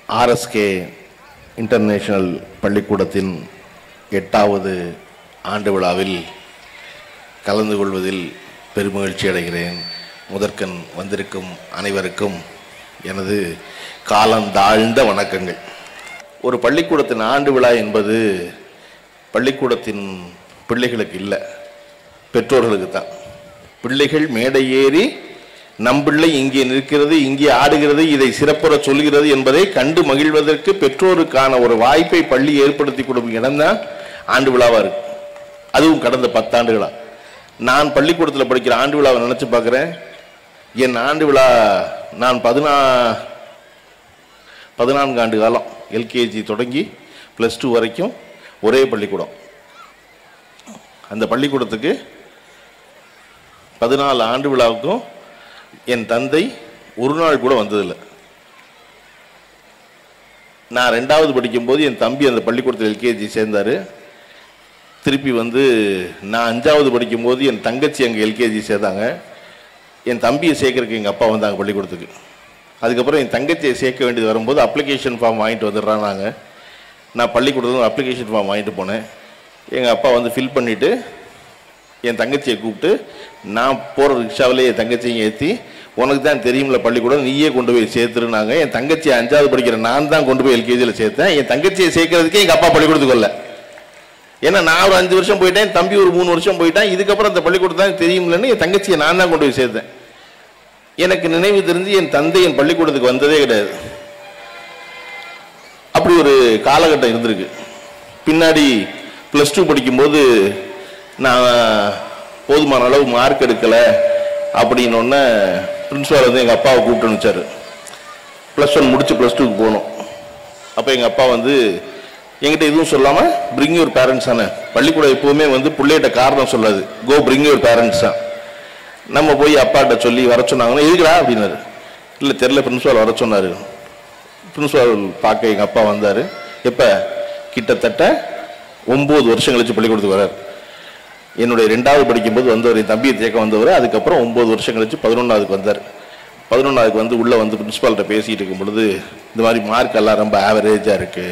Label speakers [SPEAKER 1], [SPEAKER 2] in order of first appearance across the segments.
[SPEAKER 1] RSK international பள்ளிக்கூடத்தின் எட்டாவது ஆண்டு விழாவில் கலந்து கொள்வதில் பெருமகிழ்ச்சி அடைகிறேன் முதற்கண் வந்திருக்கும் அனைவருக்கும் எனது காலந்தாழ்ந்த வணக்கங்கள் ஒரு பள்ளிக்கூடத்தின் ஆண்டு விழா என்பது பள்ளிக்கூடத்தின் பிள்ளைகளுக்கு இல்லை பெற்றோர்களுக்கு தான் பிள்ளைகள் மேடை ஏறி நம் பிள்ளை இங்கே நிற்கிறது இங்கே ஆடுகிறது இதை சிறப்புற சொல்கிறது என்பதை கண்டு மகிழ்வதற்கு பெற்றோருக்கான ஒரு வாய்ப்பை பள்ளி ஏற்படுத்தி கொடுக்கும் இடம்தான் ஆண்டு விழாவா இருக்கு அதுவும் கடந்த பத்தாண்டுகளா நான் பள்ளிக்கூடத்தில் படிக்கிற ஆண்டு விழாவை நினைச்சு பார்க்குறேன் என் ஆண்டு விழா நான் பதினா பதினான்கு ஆண்டு காலம் எல்கேஜி தொடங்கி ப்ளஸ் டூ வரைக்கும் ஒரே பள்ளிக்கூடம் அந்த பள்ளிக்கூடத்துக்கு பதினாலு ஆண்டு விழாவுக்கும் என் தந்தை ஒரு நாள் கூட வந்ததில்லை நான் ரெண்டாவது படிக்கும்போது என் தம்பி அந்த பள்ளிக்கூடத்தில் எல்கேஜி சேர்ந்தார் திருப்பி வந்து நான் அஞ்சாவது படிக்கும்போது என் தங்கச்சி அங்கே எல்கேஜி சேர்ந்தாங்க என் தம்பியை சேர்க்கறதுக்கு எங்கள் அப்பா வந்தாங்க பள்ளிக்கூடத்துக்கு அதுக்கப்புறம் என் தங்கச்சியை சேர்க்க வேண்டியது வரும்போது அப்ளிகேஷன் ஃபார்ம் வாங்கிட்டு வந்துடுறாங்க நான் பள்ளிக்கூடத்தில் அப்ளிகேஷன் ஃபார்ம் வாங்கிட்டு போனேன் எங்கள் அப்பா வந்து ஃபில் பண்ணிவிட்டு என் தங்கச்சியை கூப்பிட்டு நான் போகிற ரிக்ஷாவிலே என் தங்கச்சியை ஏற்றி உனக்கு தான் தெரியும்ல பள்ளிக்கூடம் நீயே கொண்டு போய் சேர்த்துருனாங்க என் தங்கச்சி அஞ்சாவது படிக்கிற நான் தான் கொண்டு போய் எல்கேஜியில் சேர்த்தேன் என் தங்கச்சியை சேர்க்கறதுக்கே எங்கள் அப்பா பள்ளிக்கூடத்துக்கு வரல ஏன்னா நான் ஒரு அஞ்சு வருஷம் போயிட்டேன் தம்பி ஒரு மூணு வருஷம் போயிட்டான் இதுக்கப்புறம் அந்த பள்ளிக்கூடம் தான் தெரியும்லன்னு என் தங்கச்சியை நான் தான் கொண்டு போய் சேர்த்தேன் எனக்கு நினைவு தெரிஞ்சு என் தந்தை என் பள்ளிக்கூடத்துக்கு வந்ததே கிடையாது அப்படி ஒரு காலகட்டம் இருந்திருக்கு பின்னாடி ப்ளஸ் டூ படிக்கும்போது நான் போதுமான அளவு மார்க் எடுக்கலை அப்படின்னொன்னே பிரின்ஸ்பால் வந்து எங்கள் அப்பாவை கூப்பிட்டு அனுப்பிச்சாரு ப்ளஸ் ஒன் முடிச்சு ப்ளஸ் டூக்கு போகணும் அப்போ எங்கள் அப்பா வந்து என்கிட்ட எதுவும் சொல்லாமல் பிரிங் யுவர் பேரண்ட்ஸ் தானே பள்ளிக்கூடம் எப்போவுமே வந்து பிள்ளைகிட்ட காரணம் சொல்லாது கோ பிரிங் யுவர் பேரண்ட்ஸ் தான் நம்ம போய் அப்பாட்ட சொல்லி வர சொன்னாங்கன்னா எதுக்குடா அப்படின்னாரு இல்லை தெரில பிரின்ஸ்பால் வர சொன்னார் பிரின்ஸ்பால் பார்க்க எங்கள் அப்பா வந்தார் எப்போ கிட்டத்தட்ட ஒம்பது வருஷம் கழிச்சு பள்ளிக்கூடத்துக்கு வரார் என்னுடைய ரெண்டாவது படிக்கும்போது வந்தவர் என் தம்பியை தேக்க வந்தவர் அதுக்கப்புறம் ஒம்பது வருஷம் கழிச்சு பதினொன்றாவதுக்கு வந்தார் பதினொன்றாவதுக்கு வந்து உள்ளே வந்து பிரின்ஸ்பால்கிட்ட பேசிகிட்டு இருக்கும் பொழுது இந்த மாதிரி மார்க் எல்லாம் ரொம்ப ஆவரேஜாக இருக்குது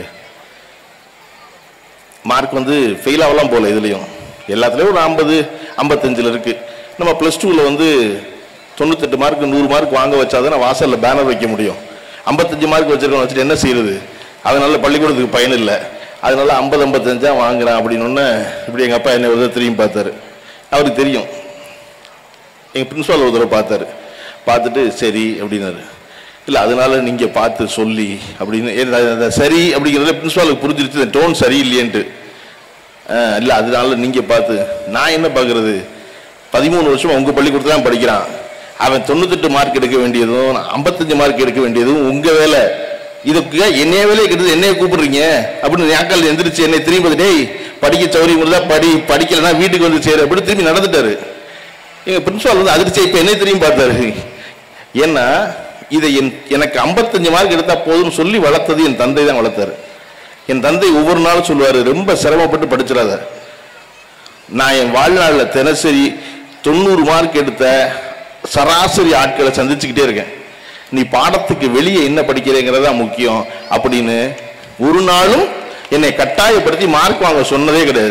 [SPEAKER 1] மார்க் வந்து ஃபெயில் ஆகலாம் போல இதுலேயும் எல்லாத்துலேயும் ஒரு ஐம்பது ஐம்பத்தஞ்சில் இருக்குது நம்ம ப்ளஸ் டூவில் வந்து தொண்ணூத்தெட்டு மார்க் நூறு மார்க் வாங்க வச்சாதான் வாசலில் பேனர் வைக்க முடியும் ஐம்பத்தஞ்சு மார்க் வச்சிருக்கோம் வச்சுட்டு என்ன செய்யுது அதனால பள்ளிக்கூடத்துக்கு பயன் இல்லை அதனால ஐம்பது ஐம்பத்தஞ்சா வாங்குறேன் அப்படின்னு இப்படி எங்கள் அப்பா என்ன ஒரு தடவை திரும்பி பார்த்தாரு அவருக்கு தெரியும் எங்கள் பிரின்ஸ்பால் ஒரு தடவை பார்த்தாரு பார்த்துட்டு சரி அப்படின்னாரு இல்லை அதனால நீங்கள் பார்த்து சொல்லி அப்படின்னு ஏ, அது- அது சரி அப்படிங்கிறத பிரின்ஸ்பாலுக்கு புரிஞ்சிருச்சு இந்த டோன் சரியில்லையேன்ட்டு இல்லை அதனால நீங்கள் பார்த்து நான் என்ன பார்க்குறது பதிமூணு வருஷம் உங்கள் பள்ளிக்கூடத்தில் தான் படிக்கிறான் அவன் தொண்ணூத்தெட்டு மார்க் எடுக்க வேண்டியதும் ஐம்பத்தஞ்சு மார்க் எடுக்க வேண்டியதும் உங்கள் வேலை இதுக்கு என்னைய வேலையை கெடுத்து என்னைய கூப்பிடுறீங்க அப்படின்னு ஞாக்கால் எந்திரிச்சு என்னை திரும்பி பார்த்து, டேய் படிக்க சௌரியம் இருந்தா படி படிக்கலைன்னா வீட்டுக்கு வந்து சேரு அப்படி திரும்பி நடந்துட்டாரு எங்க பிரின்சிபால் வந்து அதிர்ச்சி இப்ப என்னை திரும்பி பார்த்தாரு ஏன்னா இதை என் எனக்கு ஐம்பத்தஞ்சு மார்க் எடுத்தா போதும்னு சொல்லி வளர்த்தது என் தந்தை தான் வளர்த்தாரு என் தந்தை ஒவ்வொரு நாளும் சொல்லுவாரு ரொம்ப சிரமப்பட்டு படிச்சிடாத நான் என் வாழ்நாளில் தினசரி தொண்ணூறு மார்க் எடுத்த சராசரி ஆட்களை சந்திச்சுக்கிட்டே இருக்கேன் நீ பாடத்துக்கு வெளியே என்ன படிக்கிறேங்கிறதா முக்கியம் அப்படின்னு ஒரு நாளும் என்னை கட்டாயப்படுத்தி மார்க் வாங்க சொன்னதே கிடையாது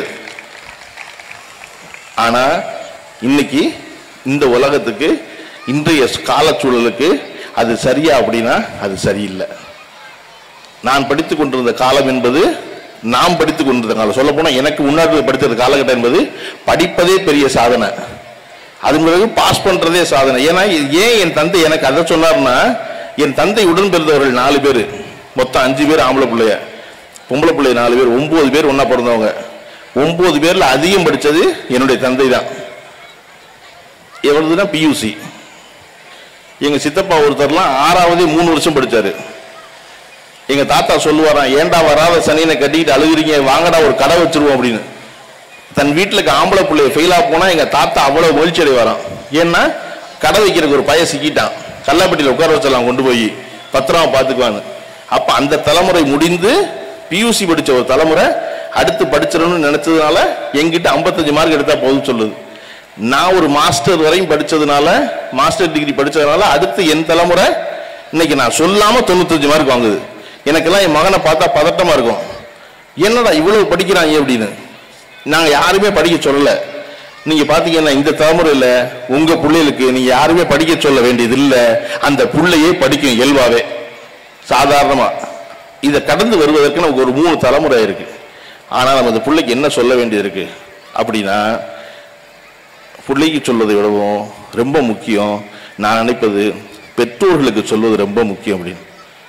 [SPEAKER 1] ஆனா இன்னைக்கு இந்த உலகத்துக்கு இன்றைய காலச்சூழலுக்கு அது சரியா அப்படின்னா அது சரியில்லை நான் படித்துக் கொண்டிருந்த காலம் என்பது நாம் படித்துக் கொண்டிருந்த காலம் சொல்ல போனா எனக்கு முன்னாடி படித்த காலகட்டம் என்பது படிப்பதே பெரிய சாதனை அது பிறகு பாஸ் பண்றதே சாதனை ஏன்னா இது ஏன் என் தந்தை எனக்கு அதை சொன்னார்னா என் தந்தை உடன் பிறந்தவர்கள் நாலு பேர் மொத்தம் அஞ்சு பேர் ஆம்பளை பிள்ளைய பொம்பளை பிள்ளை நாலு பேர் ஒன்பது பேர் ஒண்ணா பிறந்தவங்க ஒன்பது பேர்ல அதிகம் படிச்சது என்னுடைய தந்தை தான் எவ்வளவுதான் பியூசி எங்க சித்தப்பா ஒருத்தர்லாம் ஆறாவதே மூணு வருஷம் படிச்சாரு எங்க தாத்தா சொல்லுவாராம் ஏன்டா வராத சனியனை கட்டிக்கிட்டு அழுகுறீங்க வாங்கடா ஒரு கடை வச்சிருவோம் அப்படின்னு தன் வீட்டுக்கு ஆம்பளை பிள்ளைய ஃபெயிலா போனா எங்க தாத்தா அவ்வளவு மகிழ்ச்சி அடைவாராம் ஏன்னா கடை வைக்கிறதுக்கு ஒரு பைய சிக்கிட்டான் கல்லாப்பட்டியில உட்கார வச்சலாம் கொண்டு போய் பத்திரமா பாத்துக்குவான்னு அப்ப அந்த தலைமுறை முடிந்து பியூசி படிச்ச ஒரு தலைமுறை அடுத்து படிச்சிடணும்னு நினைச்சதுனால எங்கிட்ட 55 மார்க் எடுத்தா போதும் சொல்லுது நான் ஒரு மாஸ்டர் வரையும் படிச்சதுனால மாஸ்டர் டிகிரி படிச்சதுனால அடுத்து என் தலைமுறை இன்னைக்கு நான் சொல்லாம தொண்ணூத்தஞ்சு மார்க் வாங்குது எனக்கெல்லாம் என் மகனை பார்த்தா பதட்டமா இருக்கும் என்னடா இவ்வளவு படிக்கிறாங்க அப்படின்னு நாங்க யாருமே படிக்க சொல்லல நீங்க பாத்தீங்கன்னா இந்த தலைமுறையில உங்க பிள்ளைகளுக்கு நீங்க யாருமே படிக்க சொல்ல வேண்டியது இல்ல அந்த பிள்ளையே படிக்கும் இயல்பாவே சாதாரணமா இதை கடந்து வருவதற்கு நமக்கு ஒரு மூணு தலைமுறை இருக்கு ஆனா நம்ம அந்த பிள்ளைக்கு என்ன சொல்ல வேண்டியது இருக்கு அப்படின்னா பிள்ளைக்கு சொல்வதை விடவும் ரொம்ப முக்கியம் நான் நினைப்பது பெற்றோர்களுக்கு சொல்வது ரொம்ப முக்கியம் அப்படின்னு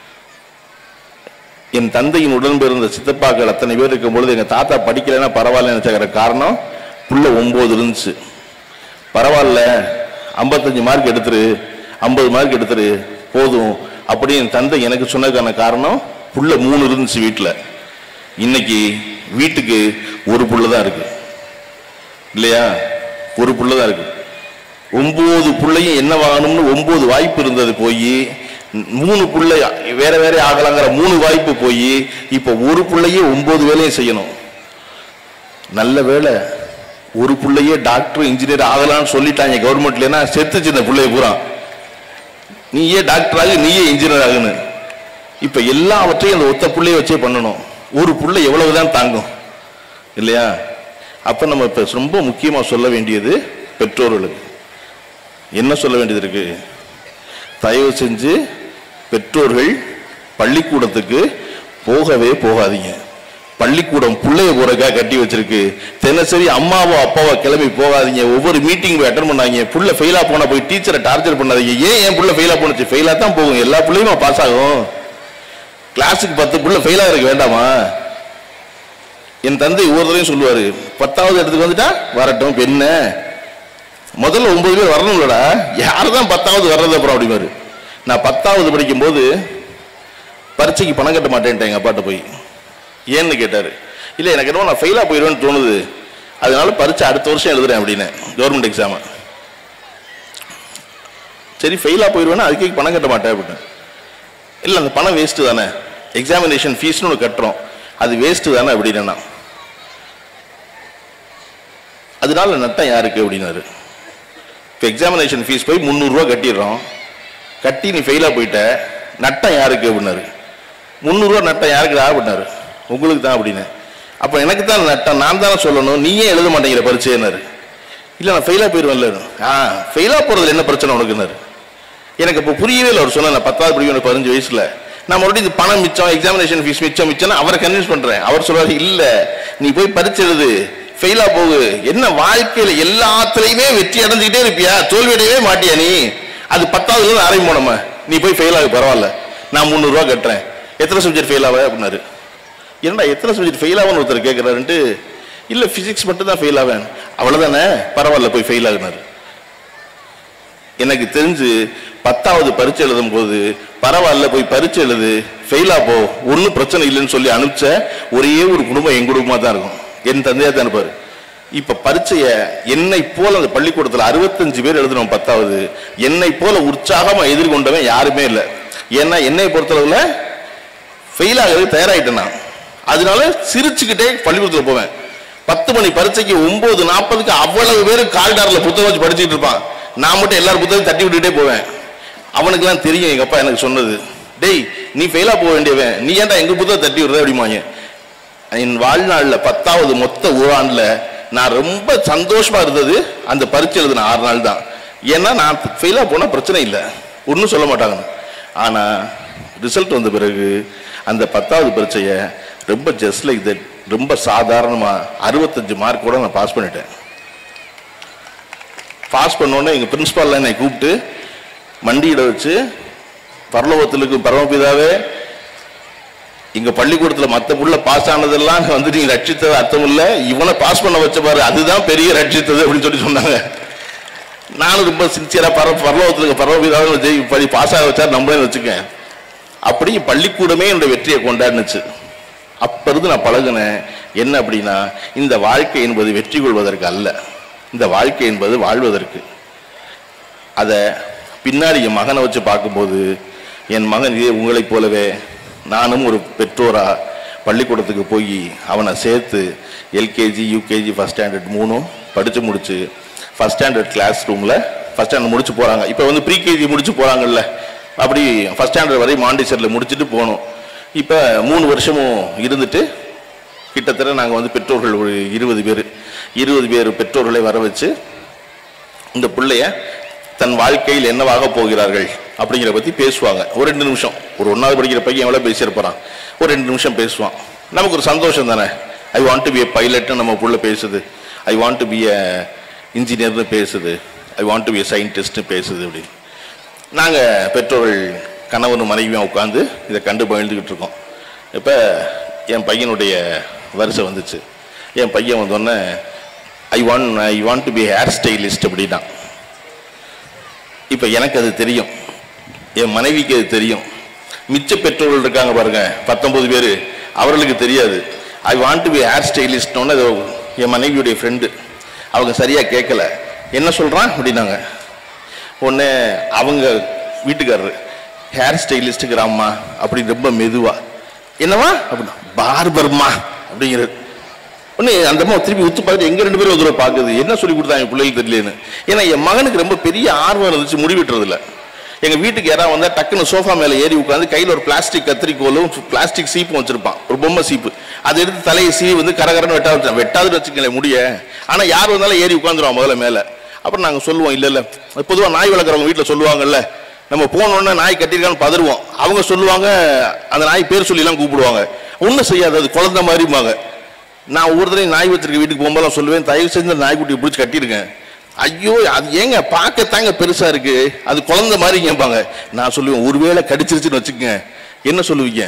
[SPEAKER 1] என் தந்தையின் உடன் பிறந்த சித்தப்பாக்கள் அத்தனை பேர் இருக்கும் பொழுது எங்க தாத்தா படிக்கலைன்னா பரவாயில்ல நினைச்சக்கிற காரணம் புள்ள ஒன்பது இருந்துச்சு பரவாயில்ல ஐம்பத்தஞ்சு மார்க் எடுத்துரு ஐம்பது மார்க் எடுத்துரு போதும் அப்படின்னு என் தந்தை எனக்கு சொன்னதுக்கான காரணம் புள்ள மூணு இருந்துச்சு வீட்டில் இன்னைக்கு வீட்டுக்கு ஒரு புள்ள தான் இருக்கு இல்லையா ஒரு புள்ள தான் இருக்கு ஒன்பது புள்ளையும் என்ன வாங்கணும்னு ஒன்பது வாய்ப்பு இருந்தது போய் மூணு புள்ளை வேற வேற ஆகலாங்கிற மூணு வாய்ப்பு போய் இப்ப ஒரு புள்ளையே ஒன்பது வேலையும் செய்யணும் நல்ல வேலை ஒரு புள்ளையே டாக்டர் இன்ஜினியர் ஆகலாம்னு சொல்லிட்டாங்க கவர்மெண்ட்லன்னா செத்துச்சு இந்த பிள்ளைய பூரா நீயே டாக்டர் ஆகு நீயே இன்ஜினியர் ஆகுன்னு இப்ப எல்லாவற்றையும் அந்த ஒத்த புள்ளைய வச்சே பண்ணணும் ஒரு புள்ளை எவ்வளவுதான் தாங்கும் இல்லையா அப்ப நம்ம இப்ப ரொம்ப முக்கியமா சொல்ல வேண்டியது பெற்றோர்களுக்கு என்ன சொல்ல வேண்டியது இருக்கு தயவு செஞ்சு பெற்றோர்கள் பள்ளிக்கூடத்துக்கு போகவே போகாதீங்க பள்ளிக்கூடம் பிள்ளைய போறக்கா கட்டி வச்சிருக்கு தினசரி அம்மாவோ அப்பாவோ கிளம்பி போகாதீங்க ஒவ்வொரு மீட்டிங் போய் அட்டன் பண்ணாங்க புள்ள ஃபெயிலா போனா போய் டீச்சரை டார்ச்சர் பண்ணாதீங்க ஏன் என் புள்ள ஃபெயிலா போனுச்சு ஃபெயிலா தான் போகும் எல்லா பிள்ளையுமா பாஸ் ஆகும் கிளாஸுக்கு பத்து புள்ள ஃபெயிலா இருக்க வேண்டாமா என் தந்தை ஒவ்வொருத்தரையும் சொல்லுவாரு பத்தாவது இடத்துக்கு வந்துட்டா வரட்டும் இப்ப என்ன முதல்ல ஒன்பது பேர் வரணும்லடா யார் தான் பத்தாவது வர்றது அப்புறம் அப்படிமாரு நான் பத்தாவது படிக்கும்போது பரீட்சைக்கு பணம் கட்ட மாட்டேன்ட்டேன் எங்க அப்பாட்ட போய் ஏன்னு கேட்டாரு இல்லை எனக்கு என்னமோ நான் ஃபெயிலாக போயிடுவேன்னு தோணுது அதனால பரீட்சை அடுத்த வருஷம் எழுதுறேன் அப்படின்னு கவர்மெண்ட் எக்ஸாம் சரி ஃபெயிலாக போயிடுவேன்னா அதுக்கே பணம் கட்ட மாட்டேன் அப்படின்னு இல்லை அந்த பணம் வேஸ்ட்டு தானே எக்ஸாமினேஷன் ஃபீஸ்னு ஒன்று கட்டுறோம் அது வேஸ்ட்டு தானே அப்படின்னு நான் அதனால நட்டம் யாருக்கு அப்படின்னாரு இப்போ எக்ஸாமினேஷன் ஃபீஸ் போய் முந்நூறுரூவா கட்டிடுறோம் கட்டி நீ ஃபெயிலாக போயிட்ட நட்டம் யாருக்கு அப்படின்னாரு முந்நூறுரூவா நட்டம் யாருக்குடா அப்படின்னாரு உங்களுக்கு தான் அப்படின்னு அப்போ எனக்கு தான் நட்டம் நான் தானே சொல்லணும் நீ ஏன் எழுத மாட்டேங்கிற பரீட்சைன்னாரு இல்லை நான் ஃபெயிலாக போயிடுவேன்ல ஆ ஃபெயிலாக போகிறதுல என்ன பிரச்சனை உனக்குன்னாரு எனக்கு இப்போ புரியவே இல்லை அவர் சொன்ன நான் பத்தாவது படிக்கும் எனக்கு பதினஞ்சு வயசுல நான் மறுபடியும் இது பணம் மிச்சம் எக்ஸாமினேஷன் ஃபீஸ் மிச்சம் மிச்சம் அவரை கன்வின்ஸ் பண்றேன் அவர் சொல்றாரு இல்ல நீ போய் பரீட்சை எழுது ஃபெயிலா போகு என்ன வாழ்க்கையில எல்லாத்துலயுமே வெற்றி அடைஞ்சுக்கிட்டே இருப்பியா தோல்வி அடையவே மாட்டியா நீ அது பத்தாவதுல இருந்து ஆரம்பிப்போம் நம்ம நீ போய் ஃபெயில் ஆகு பரவாயில்ல நான் முந்நூறு ரூபா கட்டுறேன் எத்தனை சப்ஜெக்ட் ஃபெயில் ஆவ அப்படின்னாரு என்னடா எத்தனை சப்ஜெக்ட் ஃபெயில் ஆகும்னு ஒருத்தர் கேட்கிறாருன்ட்டு இல்ல பிசிக்ஸ் மட்டும் தான் ஃபெயில் ஆவேன் அவ்வளவுதானே பரவாயில்ல போய் ஃபெயில் ஆகுனாரு எனக்கு தெரிஞ்சு பத்தாவது பரீட்சை எழுதும் போது பரவாயில்ல போய் பரீட்சை எழுது ஃபெயிலா போ ஒன்றும் பிரச்சனை இல்லைன்னு சொல்லி அனுப்பிச்ச ஒரே ஒரு குடும்பம் என் குடும்பமா தான் இருக்கும் என் தந்தையா தான் இருப்பாரு இப்ப பரீட்சைய என்னை போல அந்த பள்ளிக்கூடத்துல அறுபத்தஞ்சு பேர் எழுதணும் பத்தாவது என்னை போல உற்சாகமா எதிர்கொண்டவன் யாருமே இல்லை ஏன்னா என்னை பொறுத்தளவுல ஃபெயில் ஆகிறது தயாராயிட்டேன் நான் அதனால சிரிச்சுக்கிட்டே பள்ளிக்கூடத்துல போவேன் பத்து மணி பரீட்சைக்கு ஒன்பது நாற்பதுக்கு அவ்வளவு பேர் கால்டார்ல புத்தகம் வச்சு படிச்சுட்டு இருப்பான் நான் மட்டும் எல்லாரும் புத்தகம் தட்டி விட்டுட்டே போவேன் அவனுக்குலாம் தெரியும் எங்க அப்பா எனக்கு சொன்னது டேய் நீ ஃபெயிலா போக வேண்டியவன் நீ ஏன்டா எங்க புத்தகம் தட்டி விடுற அப்படிமாங்க என் வாழ்நாள்ல பத்தாவது மொத்த ஓராண்டுல நான் ரொம்ப சந்தோஷமா இருந்தது அந்த பரீட்சை எழுதின ஆறு நாள் தான் ஏன்னா நான் ஃபெயிலா போனா பிரச்சனை இல்லை ஒன்றும் சொல்ல மாட்டாங்க ஆனா ரிசல்ட் வந்த பிறகு அந்த பத்தாவது பரீட்சையை ரொம்ப ஜஸ்ட் லைக் தட் ரொம்ப சாதாரணமா அறுபத்தஞ்சு மார்க் கூட நான் பாஸ் பண்ணிட்டேன் பாஸ் பண்ணோன்னே எங்க பிரின்சிபால் என்னை கூப்பிட்டு மண்டியிட வச்சு பரலோகத்தில் இருக்கும் பரமபிதாவே எங்க பள்ளிக்கூடத்துல மத்த புள்ள பாஸ் ஆனதெல்லாம் வந்து நீங்க ரட்சித்தது அர்த்தம் இல்ல இவனை பாஸ் பண்ண வச்ச பாரு அதுதான் பெரிய ரட்சித்தது அப்படின்னு சொல்லி சொன்னாங்க நானும் ரொம்ப சின்சியரா பர பரலோகத்துல இருக்க பரமபிதாவை ஜெய் படி பாஸ் ஆக வச்சா நம்மளே வச்சுக்கேன் அப்படி பள்ளிக்கூடமே என்னுடைய வெற்றியை கொண்டாடுனுச்சு அப்ப இருந்து நான் பழகுனேன் என்ன அப்படின்னா இந்த வாழ்க்கை என்பது வெற்றி கொள்வதற்கு அல்ல இந்த வாழ்க்கை என்பது வாழ்வதற்கு அதை பின்னாடி என் மகனை வச்சு பார்க்கும்போது என் மகன் இதே உங்களைப் போலவே நானும் ஒரு பெற்றோரா பள்ளிக்கூடத்துக்கு போய் அவனை சேர்த்து எல்கேஜி யூகேஜி ஃபஸ்ட் ஸ்டாண்டர்ட் மூணும் படித்து முடிச்சு ஃபஸ்ட் ஸ்டாண்டர்ட் கிளாஸ் ரூமில் ஃபஸ்ட் ஸ்டாண்டர்ட் முடிச்சு போகிறாங்க இப்போ வந்து ப்ரீகேஜி முடிச்சு போகிறாங்கல்ல அப்படி ஃபஸ்ட் ஸ்டாண்டர்ட் வரை மாண்டிசரில் முடிச்சுட்டு போகணும் இப்போ மூணு வருஷமும் இருந்துட்டு கிட்டத்தட்ட நாங்கள் வந்து பெற்றோர்கள் ஒரு இருபது பேர் இருபது பேர் பெற்றோர்களை வர வச்சு இந்த பிள்ளைய தன் வாழ்க்கையில் என்னவாக போகிறார்கள் அப்படிங்கிற பற்றி பேசுவாங்க ஒரு ரெண்டு நிமிஷம் ஒரு ஒன்றாவது படிக்கிற பையன் எவ்வளோ பேசியிருப்பான் ஒரு ரெண்டு நிமிஷம் பேசுவான் நமக்கு ஒரு சந்தோஷம் தானே I want to be a பைலட்னு நம்ம புள்ள பேசுது I want to be a இன்ஜினியர்னு பேசுது I want to be a சயின்டிஸ்ட்னு பேசுது அப்படின்னு நாங்கள் பெற்றோர்கள் கணவனும் மனைவியும் உட்காந்து இதை கண்டு பகிர்ந்துக்கிட்டு இருக்கோம் இப்போ என் பையனுடைய வரிசை வந்துச்சு என் பையன் வந்தோடனே I want I want to be hair stylist அப்படின்னா இப்போ எனக்கு அது தெரியும் என் மனைவிக்கு அது தெரியும் மிச்ச பெற்றோர்கள் இருக்காங்க பாருங்க பத்தொன்பது பேர் அவர்களுக்கு தெரியாது I want to be hair ஸ்டைலிஸ்ட்னு அது என் மனைவியுடைய ஃப்ரெண்டு அவங்க சரியாக கேட்கல என்ன சொல்கிறான் அப்படின்னாங்க ஒன்று அவங்க வீட்டுக்காரரு ஹேர் ஸ்டைலிஸ்ட்டுங்கிறாம்மா அப்படி ரொம்ப மெதுவா என்னவா அப்படின்னா பார்பர்மா அப்படிங்கிறது ஒன்று அந்த அம்மா திருப்பி உத்து பார்த்துட்டு எங்க ரெண்டு பேரும் ஒரு தடவை பார்க்குது என்ன சொல்லி கொடுத்தாங்க என் பிள்ளைகளுக்கு தெரியலன்னு ஏன்னா என் மகனுக்கு ரொம்ப பெரிய ஆர்வம் இருந்துச்சு முடி வெட்டுறதுல எங்க வீட்டுக்கு யாராவது வந்தா டக்குன்னு சோஃபா மேல ஏறி உட்காந்து கையில ஒரு பிளாஸ்டிக் கத்திரிக்கோலும் பிளாஸ்டிக் சீப்பும் வச்சிருப்பான் ஒரு பொம்மை சீப்பு அதை எடுத்து தலையை சீவி வந்து கரகரன்னு வெட்டாது வச்சான் வெட்டாதுன்னு வச்சுக்கல முடிய ஆனா யார் வந்தாலும் ஏறி உட்காந்துருவான் முதல்ல மேல அப்புறம் நாங்க சொல்லுவோம் இல்ல இல்ல பொதுவா நாய் வளர்க்குறவங்க வீட்டுல சொல்லுவாங்கல்ல நம்ம போனோடனே நாய் கட்டியிருக்கான்னு பதறுவோம் அவங்க சொல்லுவாங்க அந்த நாய் பேர் சொல்லி எல்லாம் கூப்பிடுவாங்க ஒன்றும் செய்யாது அது குழந்தை மாதிரிம்பாங்க நான் ஒவ்வொரு தடவையும் நாய் வச்சிருக்க வீட்டுக்கு போகும்போது சொல்லுவேன் தயவு செஞ்சு அந்த நாய்க்குட்டியை பிடிச்சி கட்டிருக்கேன் ஐயோ அது ஏங்க பார்க்கத்தாங்க பெருசா இருக்கு அது குழந்தை மாதிரி கேட்பாங்க நான் சொல்லுவேன் ஒருவேளை கடிச்சிருச்சுன்னு வச்சுக்கங்க என்ன சொல்லுவீங்க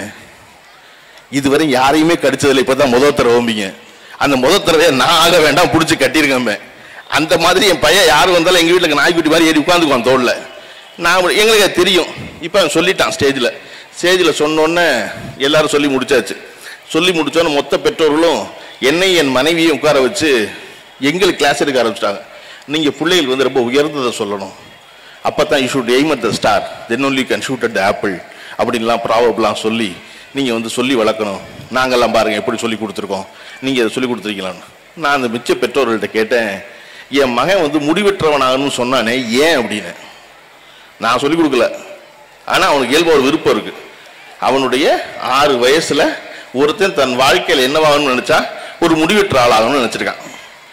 [SPEAKER 1] இதுவரை யாரையுமே கடிச்சதில்லை இப்பதான் முதல் தடவை ஓம்பிங்க அந்த முதல் தடவையை நான் ஆக வேண்டாம் பிடிச்சி கட்டிருக்கேன் அந்த மாதிரி என் பையன் யார் வந்தாலும் எங்க வீட்டுக்கு நாய்க்குட்டி மாதிரி ஏறி உட்காந்துக்குவான் தோல்ல நான் எங்களுக்கு அது தெரியும் இப்போ அவன் சொல்லிட்டான் ஸ்டேஜில் ஸ்டேஜில் சொன்னோன்னே எல்லாரும் சொல்லி முடிச்சாச்சு சொல்லி முடிச்சோன்னே மொத்த பெற்றோர்களும் என்னை என் மனைவியை உட்கார வச்சு எங்களுக்கு கிளாஸ் எடுக்க ஆரம்பிச்சிட்டாங்க நீங்கள் பிள்ளைகள் வந்து ரொம்ப உயர்ந்ததை சொல்லணும் அப்போ தான் you should aim at the star then only can shoot at the apple அப்படின்லாம் ப்ராவப்லாம் சொல்லி நீங்கள் வந்து சொல்லி வளர்க்கணும் நாங்கள்லாம் பாருங்கள் எப்படி சொல்லி கொடுத்துருக்கோம் நீங்கள் அதை சொல்லி கொடுத்துருக்கீங்களான்னு நான் அந்த மிச்ச பெற்றோர்கள்ட்ட கேட்டேன் என் மகன் வந்து முடிவெற்றவன் ஆகணும்னு சொன்னானே ஏன் அப்படின்னு நான் சொல்லி கொடுக்கல ஆனால் அவனுக்கு இயல்பு ஒரு விருப்பம் இருக்கு அவனுடைய ஆறு வயசுல ஒருத்தன் தன் வாழ்க்கையில் என்னவாகணும்னு நினைச்சா ஒரு முடிவெற்ற ஆளாகணும்னு நினைச்சிருக்கான்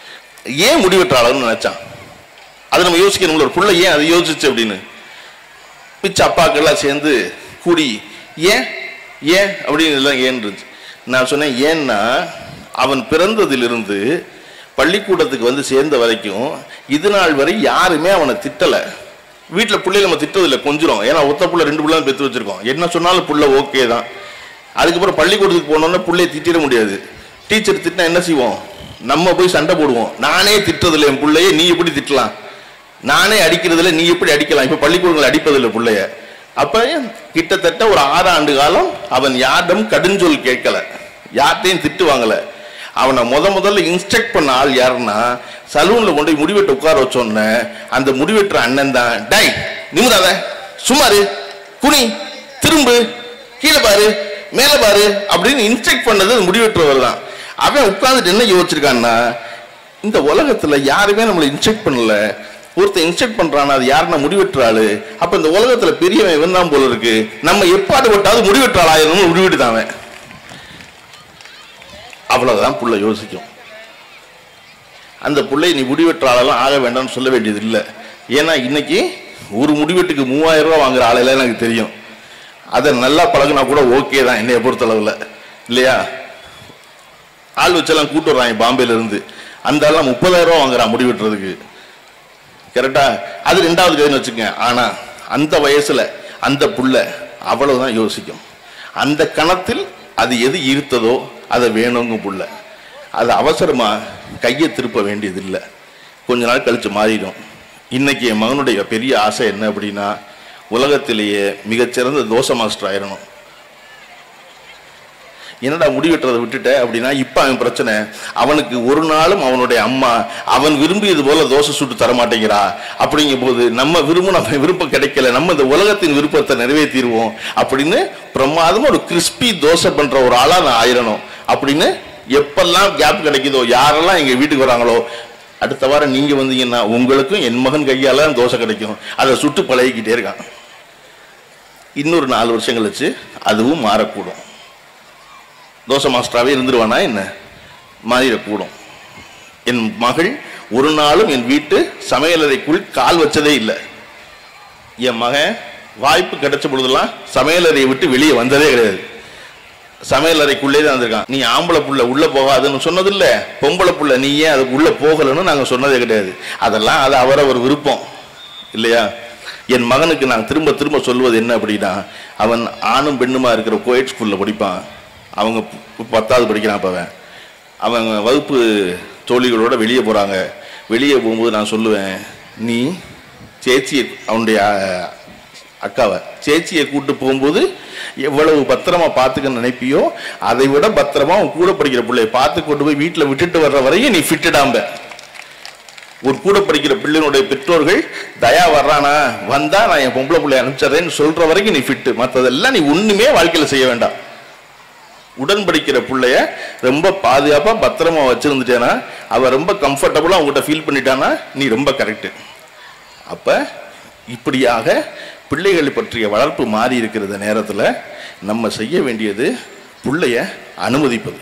[SPEAKER 1] ஏன் முடிவெற்ற ஆளாகணும்னு நினைச்சான் அது நம்ம யோசிக்கணும் ஒரு புள்ள ஏன் அதை யோசிச்சு அப்படின்னு மிச்ச அப்பாக்கெல்லாம் சேர்ந்து கூடி ஏன் ஏன் அப்படின்னு எல்லாம் ஏன் இருந்துச்சு நான் சொன்னேன் ஏன்னா அவன் பிறந்ததிலிருந்து பள்ளிக்கூடத்துக்கு வந்து சேர்ந்த வரைக்கும் இது நாள் வரை யாருமே அவனை திட்டலை வீட்டில் பிள்ளைய நம்ம திட்டதில்லை கொஞ்சம் ஏன்னா ஒத்த புள்ள ரெண்டு புள்ள பெற்று வச்சிருக்கோம் என்ன சொன்னாலும் புள்ள ஓகே தான் அதுக்கப்புறம் பள்ளிக்கூடத்துக்கு போனோன்னா பிள்ளைய திட்டிட முடியாது டீச்சர் திட்டினா என்ன செய்வோம் நம்ம போய் சண்டை போடுவோம் நானே திட்டுறதில்ல என் பிள்ளைய நீ எப்படி திட்டலாம் நானே அடிக்கிறதுல நீ எப்படி அடிக்கலாம் இப்ப பள்ளிக்கூடங்கள் அடிப்பதில்லை பிள்ளைய அப்ப கிட்டத்தட்ட ஒரு ஆறு ஆண்டு காலம் அவன் யாரிடம் கடுஞ்சொல் கேட்கல யார்கிட்டையும் திட்டு வாங்கல அவனை முத முதல்ல இன்ஸ்ட்ரக்ட் பண்ண ஆள் யாருன்னா சலூன்ல கொண்டு போய் முடிவெட்ட உட்கார வச்சோன்ன அந்த முடிவெட்டுற அண்ணன் தான் டை நிமிராத சுமாரு குனி திரும்பு கீழே பாரு மேல பாரு அப்படின்னு இன்ஸ்ட்ரக்ட் பண்ணது அந்த முடிவெட்டுறவர் தான் அவன் உட்கார்ந்துட்டு என்ன யோசிச்சிருக்கான்னா இந்த உலகத்துல யாருமே நம்மளை இன்ஸ்ட்ரக்ட் பண்ணல ஒருத்தன் இன்ஸ்ட்ரக்ட் பண்றானா அது யாருன்னா முடிவெட்டுறாளு அப்ப இந்த உலகத்துல பெரியவன் இவன் தான் போல இருக்கு நம்ம எப்பாடு பட்டாவது முடிவெட்டுறாள் ஆயிரம் முடிவெட்டுதான் அவன் அவ்வளவுதான் புள்ள யோசிக்கும் அந்த புள்ளை நீ முடிவெற்றாளெல்லாம் ஆக வேண்டாம்னு சொல்ல வேண்டியது இல்லை ஏன்னா இன்னைக்கு ஒரு முடிவெட்டுக்கு மூவாயிரம் ரூபாய் வாங்குற ஆளெல்லாம் எனக்கு தெரியும் அதை நல்லா பழகுனா கூட ஓகே தான் என்னைய பொறுத்தளவில் இல்லையா ஆள் வச்செல்லாம் கூட்டு வர்றாங்க பாம்பேல இருந்து அந்த ஆள்லாம் முப்பதாயிரம் ரூபாய் வாங்குறான் முடிவெட்டுறதுக்கு கரெக்டா அது ரெண்டாவது கதைன்னு வச்சுக்கங்க ஆனா அந்த வயசுல அந்த புள்ள அவ்வளவுதான் யோசிக்கும் அந்த கணத்தில் அது எது ஈர்த்ததோ அதை வேணுங்க புள்ள அது அவசரமா கையை திருப்ப வேண்டியது இல்லை கொஞ்ச நாள் கழிச்சு மாறிடும் இன்னைக்கு என் மகனுடைய பெரிய ஆசை என்ன அப்படின்னா உலகத்திலேயே மிகச்சிறந்த தோசை மாஸ்டர் ஆயிரணும் என்னடா முடிவெட்டுறதை விட்டுட்ட அப்படின்னா இப்ப அவன் பிரச்சனை அவனுக்கு ஒரு நாளும் அவனுடைய அம்மா அவன் விரும்பியது போல தோசை சுட்டு தர மாட்டேங்கிறா அப்படிங்கும் போது நம்ம விரும்ப நம்ம விருப்பம் கிடைக்கல நம்ம இந்த உலகத்தின் விருப்பத்தை நிறைவேற்றிடுவோம் அப்படின்னு பிரமாதமா ஒரு கிறிஸ்பி தோசை பண்ற ஒரு ஆளா நான் ஆயிரணும் அப்படின்னு எப்பெல்லாம் கேப் கிடைக்குதோ யாரெல்லாம் எங்க வீட்டுக்கு வராங்களோ அடுத்த வாரம் நீங்க வந்தீங்கன்னா உங்களுக்கும் என் மகன் கையால தான் தோசை கிடைக்கும் அதை சுட்டு பழகிக்கிட்டே இருக்கான் இன்னொரு நாலு வருஷம் கழிச்சு அதுவும் மாறக்கூடும் தோசை மாஸ்டராகவே இருந்துருவானா என்ன மாறிடக்கூடும் என் மகள் ஒரு நாளும் என் வீட்டு சமையலறைக்குள் கால் வச்சதே இல்லை என் மகன் வாய்ப்பு கிடைச்ச பொழுதெல்லாம் சமையலறையை விட்டு வெளியே வந்ததே கிடையாது சமையலறைக்குள்ளே தான் வந்திருக்கான் நீ ஆம்பளை புள்ள உள்ள போகாதுன்னு சொன்னதில்ல பொம்பளை புள்ள நீ ஏன் அதுக்கு உள்ள போகலன்னு நாங்க சொன்னதே கிடையாது அதெல்லாம் அது அவரவர் விருப்பம் இல்லையா என் மகனுக்கு நான் திரும்ப திரும்ப சொல்வது என்ன அப்படின்னா அவன் ஆணும் பெண்ணுமா இருக்கிற கோயட் ஸ்கூல்ல படிப்பான் அவங்க ப- பத்தாவது படிக்கிறான் அப்ப அவன் அவங்க வகுப்பு தோழிகளோட வெளியே போறாங்க வெளியே போகும்போது நான் சொல்லுவேன் நீ சேச்சி அவனுடைய அஹ், அக்காவை சேச்சியை கூட்டு போகும்போது எவ்வளவு பத்திரமா பார்த்துக்க நினைப்பியோ அதை விட பத்திரமா உன் கூட படிக்கிற பிள்ளைய பார்த்து கொண்டு போய் வீட்டில் விட்டுட்டு வர்ற வரையும் நீ ஃபிட்டுடாம்ப ஒரு கூட படிக்கிற பிள்ளைனுடைய பெற்றோர்கள் தயா வர்றானா வந்தா நான் என் பொம்பளை பிள்ளைய அனுப்பிச்சிடுறேன்னு சொல்ற வரைக்கும் நீ ஃபிட்டு மற்றதெல்லாம் நீ ஒண்ணுமே வாழ்க்கையில செய்ய வேண்டாம் உடன் படிக்கிற பிள்ளைய ரொம்ப பாதுகாப்பா பத்திரமா வச்சிருந்துட்டேனா அவ ரொம்ப கம்ஃபர்டபுளா உங்ககிட்ட ஃபீல் பண்ணிட்டானா நீ ரொம்ப கரெக்ட் அப்ப இப்படியாக பிள்ளைகளை பற்றிய வளர்ப்பு மாறி இருக்கிற நேரத்துல நம்ம செய்ய வேண்டியது பிள்ளைய அனுமதிப்பது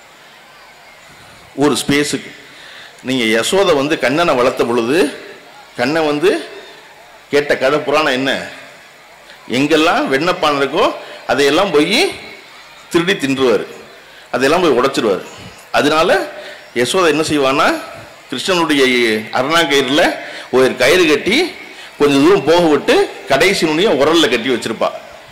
[SPEAKER 1] ஒரு ஸ்பேஸுக்கு நீங்க யசோதை வந்து கண்ணனை வளர்த்த பொழுது கண்ணன் வந்து கேட்ட கதை புராணம் என்ன எங்கெல்லாம் வெண்ணப்பான் இருக்கோ அதையெல்லாம் போய் திருடி தின்றுவார் அதெல்லாம் போய் உடைச்சிருவார் அதனால யசோதை என்ன செய்வான்னா கிருஷ்ணனுடைய அருணாக்கயிறில் ஒரு கயிறு கட்டி கொஞ்சம் தூரம் போக விட்டு கடைசி நுனியை உரல்ல கட்டி வச்சிருப்பா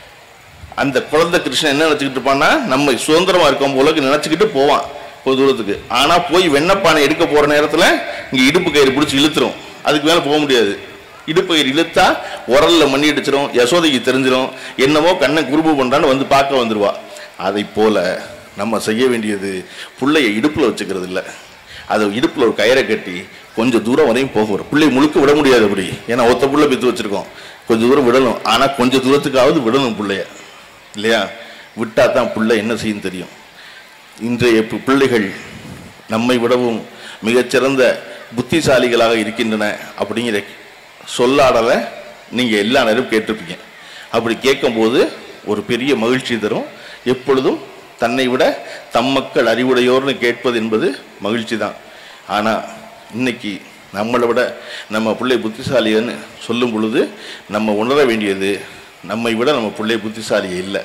[SPEAKER 1] அந்த குழந்தை கிருஷ்ணன் என்ன நினச்சிக்கிட்டு இருப்பான்னா நம்ம சுதந்திரமா இருக்கும் போல நினச்சிக்கிட்டு போவான் கொஞ்ச தூரத்துக்கு ஆனா போய் வெண்ணப்பானை எடுக்க போற நேரத்துல இங்க இடுப்பு கயிறு பிடிச்சி இழுத்துரும் அதுக்கு மேல போக முடியாது இடுப்பு கயிறு இழுத்தா உரல்ல மண்ணி அடிச்சிரும் யசோதைக்கு தெரிஞ்சிரும் என்னமோ கண்ணை குறும்பு பண்றான்னு வந்து பார்க்க வந்துருவா அதை போல நம்ம செய்ய வேண்டியது புள்ளைய இடுப்புல வச்சுக்கிறது இல்ல அதை இடுப்புல ஒரு கயிறை கட்டி கொஞ்சம் தூரம் வரையும் போக வரும் பிள்ளை முழுக்க விட முடியாது அப்படி ஏன்னா ஒத்த புள்ள பித்து வச்சிருக்கோம் கொஞ்சம் தூரம் விடணும் ஆனா கொஞ்சம் தூரத்துக்காவது விடணும் பிள்ளைய இல்லையா விட்டா தான் பிள்ளை என்ன செய்யும் தெரியும் இன்றைய பி- பிள்ளைகள் நம்மை விடவும் மிகச்சிறந்த புத்திசாலிகளாக இருக்கின்றன அப்படிங்கிற சொல்லாடலை நீங்கள் எல்லா நேரம் கேட்டிருப்பீங்க அப்படி கேட்கும்போது ஒரு பெரிய மகிழ்ச்சி தரும் எப்பொழுதும் தன்னை விட தம் மக்கள் அறிவுடையோர்னு கேட்பது என்பது மகிழ்ச்சி தான் ஆனால் இன்னைக்கு நம்மளை விட நம்ம பிள்ளை புத்திசாலின்னு சொல்லும் பொழுது நம்ம உணர வேண்டியது நம்மை விட நம்ம பிள்ளை புத்திசாலி இல்லை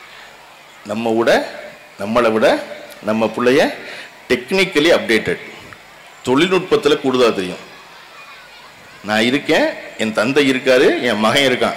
[SPEAKER 1] நம்ம விட நம்மளை விட நம்ம பிள்ளைய டெக்னிக்கலி அப்டேட்டட் தொழில்நுட்பத்தில் கூடுதலாக தெரியும் நான் இருக்கேன் என் தந்தை இருக்காரு என் மகன் இருக்கான்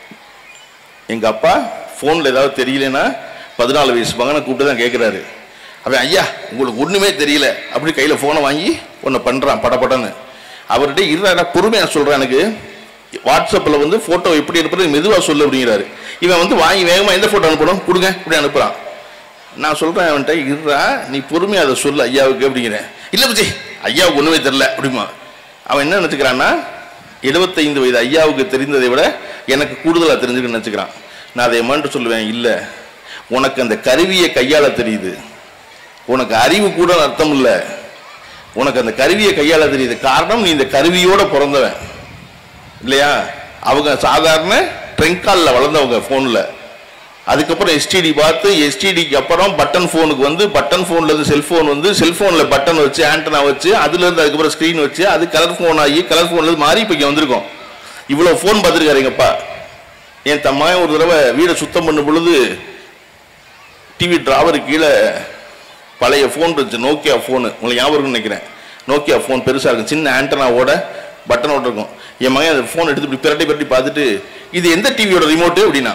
[SPEAKER 1] எங்கள் அப்பா ஃபோனில் ஏதாவது தெரியலனா பதினாலு வயசு மகனை கூப்பிட்டு தான் கேட்குறாரு அவன் ஐயா உங்களுக்கு ஒன்றுமே தெரியல அப்படி கையில் ஃபோனை வாங்கி ஒன்று பண்ணுறான் படபடன்னு அவர்கிட்ட இருடா பொறுமையாக சொல்கிறான் எனக்கு வாட்ஸ்அப்பில் வந்து ஃபோட்டோ எப்படி அனுப்புறது மெதுவாக சொல்லு அப்படிங்கிறாரு இவன் வந்து வாங்கி வேகமாக எந்த ஃபோட்டோ அனுப்பணும் கொடுங்க இப்படி அனுப்புகிறான் நான் சொல்கிறேன் அவன்கிட்ட இருடா நீ பொறுமையாக அதை சொல்லு ஐயாவுக்கு அப்படிங்கிறேன் இல்லை பச்சி ஐயாவுக்கு ஒன்றுமே தெரில அப்படிமா அவன் என்ன நினச்சிக்கிறான்னா எழுபத்தைந்து வயது ஐயாவுக்கு தெரிந்ததை விட எனக்கு கூடுதலாக தெரிஞ்சுக்கன்னு நினச்சிக்கிறான் நான் அதை எம்மான்ட்டு சொல்லுவேன் இல்லை உனக்கு அந்த கருவியை கையாள தெரியுது உனக்கு அறிவு கூட அர்த்தம் இல்லை உனக்கு அந்த கருவியை கையாள தெரியுது காரணம் நீ இந்த கருவியோட பிறந்தவன் இல்லையா அவங்க சாதாரண ட்ரெங்காலில் வளர்ந்தவங்க ஃபோனில் அதுக்கப்புறம் எஸ்டிடி பார்த்து எஸ்டிடிக்கு அப்புறம் பட்டன் ஃபோனுக்கு வந்து பட்டன் ஃபோன்ல இருந்து செல்ஃபோன் வந்து செல்ஃபோனில் பட்டன் வச்சு ஆண்டனா வச்சு அதுல இருந்து அதுக்கப்புறம் ஸ்க்ரீன் வச்சு அது கலர் ஃபோன் ஆகி கலர் ஃபோன்ல இருந்து மாறி இப்போ இங்கே வந்திருக்கோம் இவ்வளோ ஃபோன் பார்த்துருக்காரு எங்கப்பா என் தம்மாயன் ஒரு தடவை வீடை சுத்தம் பண்ணும் பொழுது டிவி டிராவர் கீழே பழைய ஃபோன் இருந்துச்சு நோக்கியா ஃபோனு உங்களுக்கு ஞாபகம் இருக்குன்னு நினைக்கிறேன் நோக்கியா ஃபோன் பெருசாக இருக்கும் சின்ன ஆண்டனாவோட பட்டனோட இருக்கும் என் மகன் அந்த ஃபோன் எடுத்து இப்படி பிரட்டி பிரட்டி பார்த்துட்டு இது எந்த டிவியோட ரிமோட்டு அப்படின்னா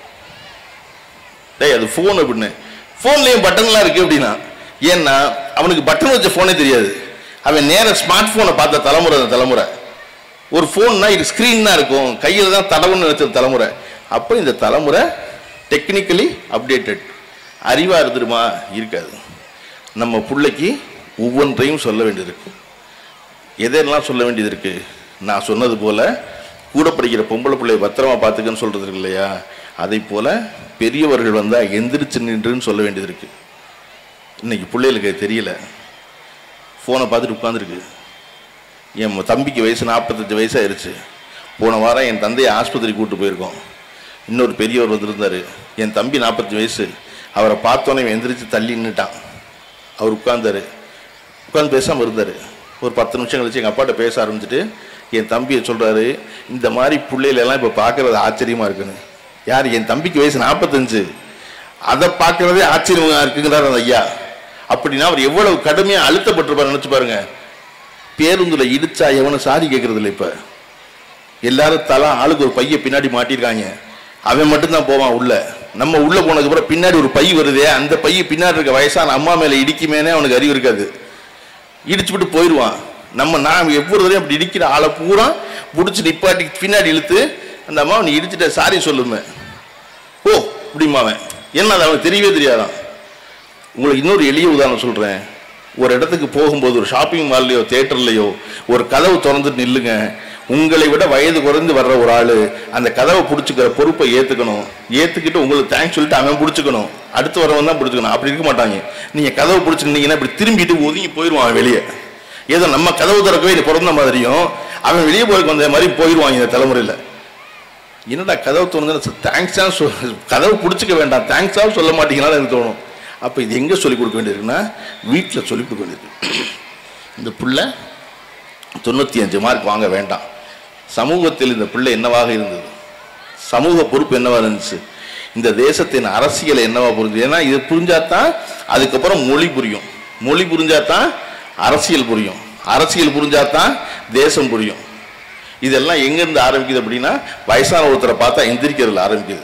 [SPEAKER 1] டேய் அது ஃபோன் அப்படின்னு ஃபோன்லேயும் பட்டன்லாம் இருக்கு அப்படின்னா ஏன்னா அவனுக்கு பட்டன் வச்ச ஃபோனே தெரியாது அவன் நேர ஸ்மார்ட் ஃபோனை பார்த்த தலைமுறை அந்த தலைமுறை ஒரு ஃபோன்னா இது ஸ்க்ரீன் தான் இருக்கும் கையில் தான் தடவுன்னு நினைச்ச தலைமுறை அப்போ இந்த தலைமுறை டெக்னிக்கலி அப்டேட்டட் அறிவாக இருந்துருமா இருக்காது நம்ம பிள்ளைக்கு ஒவ்வொன்றையும் சொல்ல வேண்டியது இருக்கு எதெல்லாம் சொல்ல வேண்டியது இருக்கு நான் சொன்னது போல கூட படிக்கிற பொம்பளை பிள்ளைய பத்திரமா பார்த்துக்கன்னு சொல்றது இருக்கு இல்லையா அதை போல பெரியவர்கள் வந்தா எந்திரிச்சு நின்றுன்னு சொல்ல வேண்டியது இருக்கு இன்னைக்கு பிள்ளைகளுக்கு அது தெரியல ஃபோனை பார்த்துட்டு உட்காந்துருக்கு என் தம்பிக்கு வயசு நாற்பத்தஞ்சு வயசாயிருச்சு போன வாரம் என் தந்தையை ஆஸ்பத்திரி கூட்டு போயிருக்கோம் இன்னொரு பெரியவர் வந்திருந்தாரு என் தம்பி நாற்பத்தஞ்சு வயசு அவரை பார்த்தோன்னே இவன் எந்திரிச்சு தள்ளி நின்னுட்டான் அவர் உட்கார்ந்தாரு உட்காந்து பேசாமல் இருந்தார் ஒரு பத்து நிமிஷம் கழிச்சு எங்கள் அப்பாட்ட பேச ஆரம்பிச்சுட்டு என் தம்பியை சொல்கிறாரு இந்த மாதிரி பிள்ளைகளெல்லாம் இப்போ பார்க்குறது ஆச்சரியமாக இருக்குன்னு யார் என் தம்பிக்கு வயசு நாற்பத்தஞ்சு அதை பார்க்குறதே ஆச்சரியமாக இருக்குங்கிறார் அந்த ஐயா அப்படின்னா அவர் எவ்வளவு கடுமையாக அழுத்தப்பட்டிருப்பார் நினச்சி பாருங்க பேருந்துல இடிச்சா எவனும் சாதி கேட்கறது இல்லை இப்போ எல்லாரும் தலா ஆளுக்கு ஒரு பைய பின்னாடி மாட்டிருக்காங்க அவன் மட்டும்தான் போவான் உள்ள நம்ம உள்ள போனதுக்கு அப்புறம் பின்னாடி ஒரு பை வருதே அந்த பைய பின்னாடி இருக்க வயசான அம்மா மேல இடிக்குமேனே அவனுக்கு அறிவு இருக்காது இடிச்சு விட்டு போயிடுவான் நம்ம நான் எவ்வளவு தடவையும் அப்படி இடிக்கிற ஆளை பூரா பிடிச்சி நிப்பாட்டி பின்னாடி இழுத்து அந்த அம்மா நீ இடிச்சிட்ட சாரி சொல்லுமே ஓ இப்படிமா அவன் என்ன அது அவனுக்கு தெரியவே தெரியாதான் உங்களுக்கு இன்னொரு எளிய உதாரணம் சொல்றேன் ஒரு இடத்துக்கு போகும்போது ஒரு ஷாப்பிங் மால்லையோ தேட்டர்லையோ ஒரு கதவு திறந்துட்டு நில்லுங்க உங்களை விட வயது குறைந்து வர்ற ஒரு ஆளு அந்த கதவை பிடிச்சிக்கிற பொறுப்பை ஏத்துக்கணும் ஏத்துக்கிட்டு உங்களுக்கு தேங்க்ஸ் சொல்லிட்டு அவன் பிடிச்சிக்கணும் அடுத்து வரவன் தான் பிடிச்சிக்கணும் அப்படி இருக்க மாட்டாங்க நீங்க கதவை பிடிச்சிருந்தீங்கன்னா இப்படி திரும்பிட்டு ஒதுங்கி போயிடுவான் அவன் வெளியே ஏதோ நம்ம கதவு திறக்கவே இது பிறந்த மாதிரியும் அவன் வெளியே போய் வந்த மாதிரி போயிடுவான் இந்த தலைமுறையில் என்னடா கதவு தோணுது தேங்க்ஸா சொல் கதவு பிடிச்சிக்க வேண்டாம் தேங்க்ஸாவும் சொல்ல மாட்டீங்களான்னு எனக்கு தோணும் அப்போ இது எங்கே சொல்லிக் கொடுக்க வேண்டியிருக்குன்னா வீட்டில் சொல்லிக் கொடுக்க வேண்டியிருக்கு இந்த பிள்ளை தொண்ணூற்றி அஞ்சு மார்க் வாங்க வேண்டாம் சமூகத்தில் இந்த பிள்ளை என்னவாக இருந்தது சமூக பொறுப்பு என்னவா இருந்துச்சு இந்த தேசத்தின் அரசியல் என்னவா புரிஞ்சு ஏன்னா இது புரிஞ்சாதான் அதுக்கப்புறம் மொழி புரியும் மொழி புரிஞ்சாதான் அரசியல் புரியும் அரசியல் புரிஞ்சாதான் தேசம் புரியும் இதெல்லாம் எங்கேருந்து ஆரம்பிக்குது அப்படின்னா வயசான ஒருத்தரை பார்த்தா எந்திரிக்கிறதுல ஆரம்பிக்குது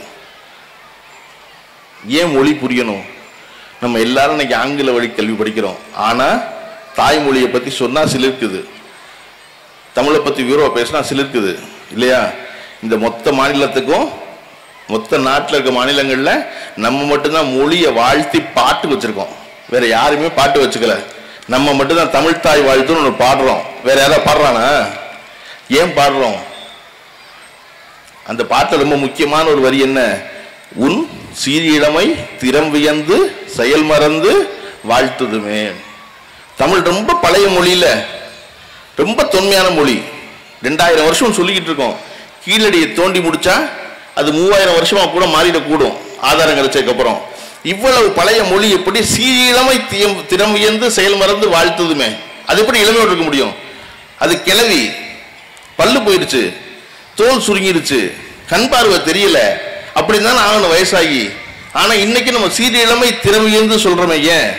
[SPEAKER 1] ஏன் மொழி புரியணும் நம்ம எல்லாரும் இன்னைக்கு ஆங்கில வழி கல்வி படிக்கிறோம் ஆனா தாய்மொழியை பத்தி சொன்னா சிலிர்க்குது தமிழை பத்தி விவரம் பேசினா சிலிர்க்குது இல்லையா இந்த மொத்த மாநிலத்துக்கும் மொத்த நாட்டில் இருக்க மாநிலங்கள்ல நம்ம மட்டும்தான் மொழியை வாழ்த்தி பாட்டு வச்சிருக்கோம் வேற யாருமே பாட்டு வச்சுக்கல நம்ம மட்டும்தான் தமிழ் தாய் வாழ்த்துன்னு ஒன்று பாடுறோம் வேற யாராவது பாடுறானா ஏன் பாடுறோம் அந்த பாட்டில் ரொம்ப முக்கியமான ஒரு வரி என்ன உன் சீரியழமை திறம் வியந்து செயல் மறந்து வாழ்த்துதுமே தமிழ் ரொம்ப பழைய மொழியில ரொம்ப தொன்மையான மொழி ரெண்டாயிரம் வருஷம் சொல்லிக்கிட்டு இருக்கோம் கீழடியை தோண்டி முடிச்சா அது மூவாயிரம் வருஷமா கூட மாறிடக்கூடும் ஆதாரம் கிடைச்சதுக்கு அப்புறம் இவ்வளவு பழைய மொழி எப்படி சீரிழமை தியம் திறம் வியந்து செயல் மறந்து வாழ்த்துதுமே அது எப்படி இளமையோடு இருக்க முடியும் அது கிளவி பல்லு போயிடுச்சு தோல் சுருங்கிடுச்சு கண் பார்வை தெரியல அப்படி தான் ஆகணும் வயசாகி ஆனா இன்னைக்கு நம்ம சீரிய இளமை திறமையிருந்து சொல்றோமே ஏன்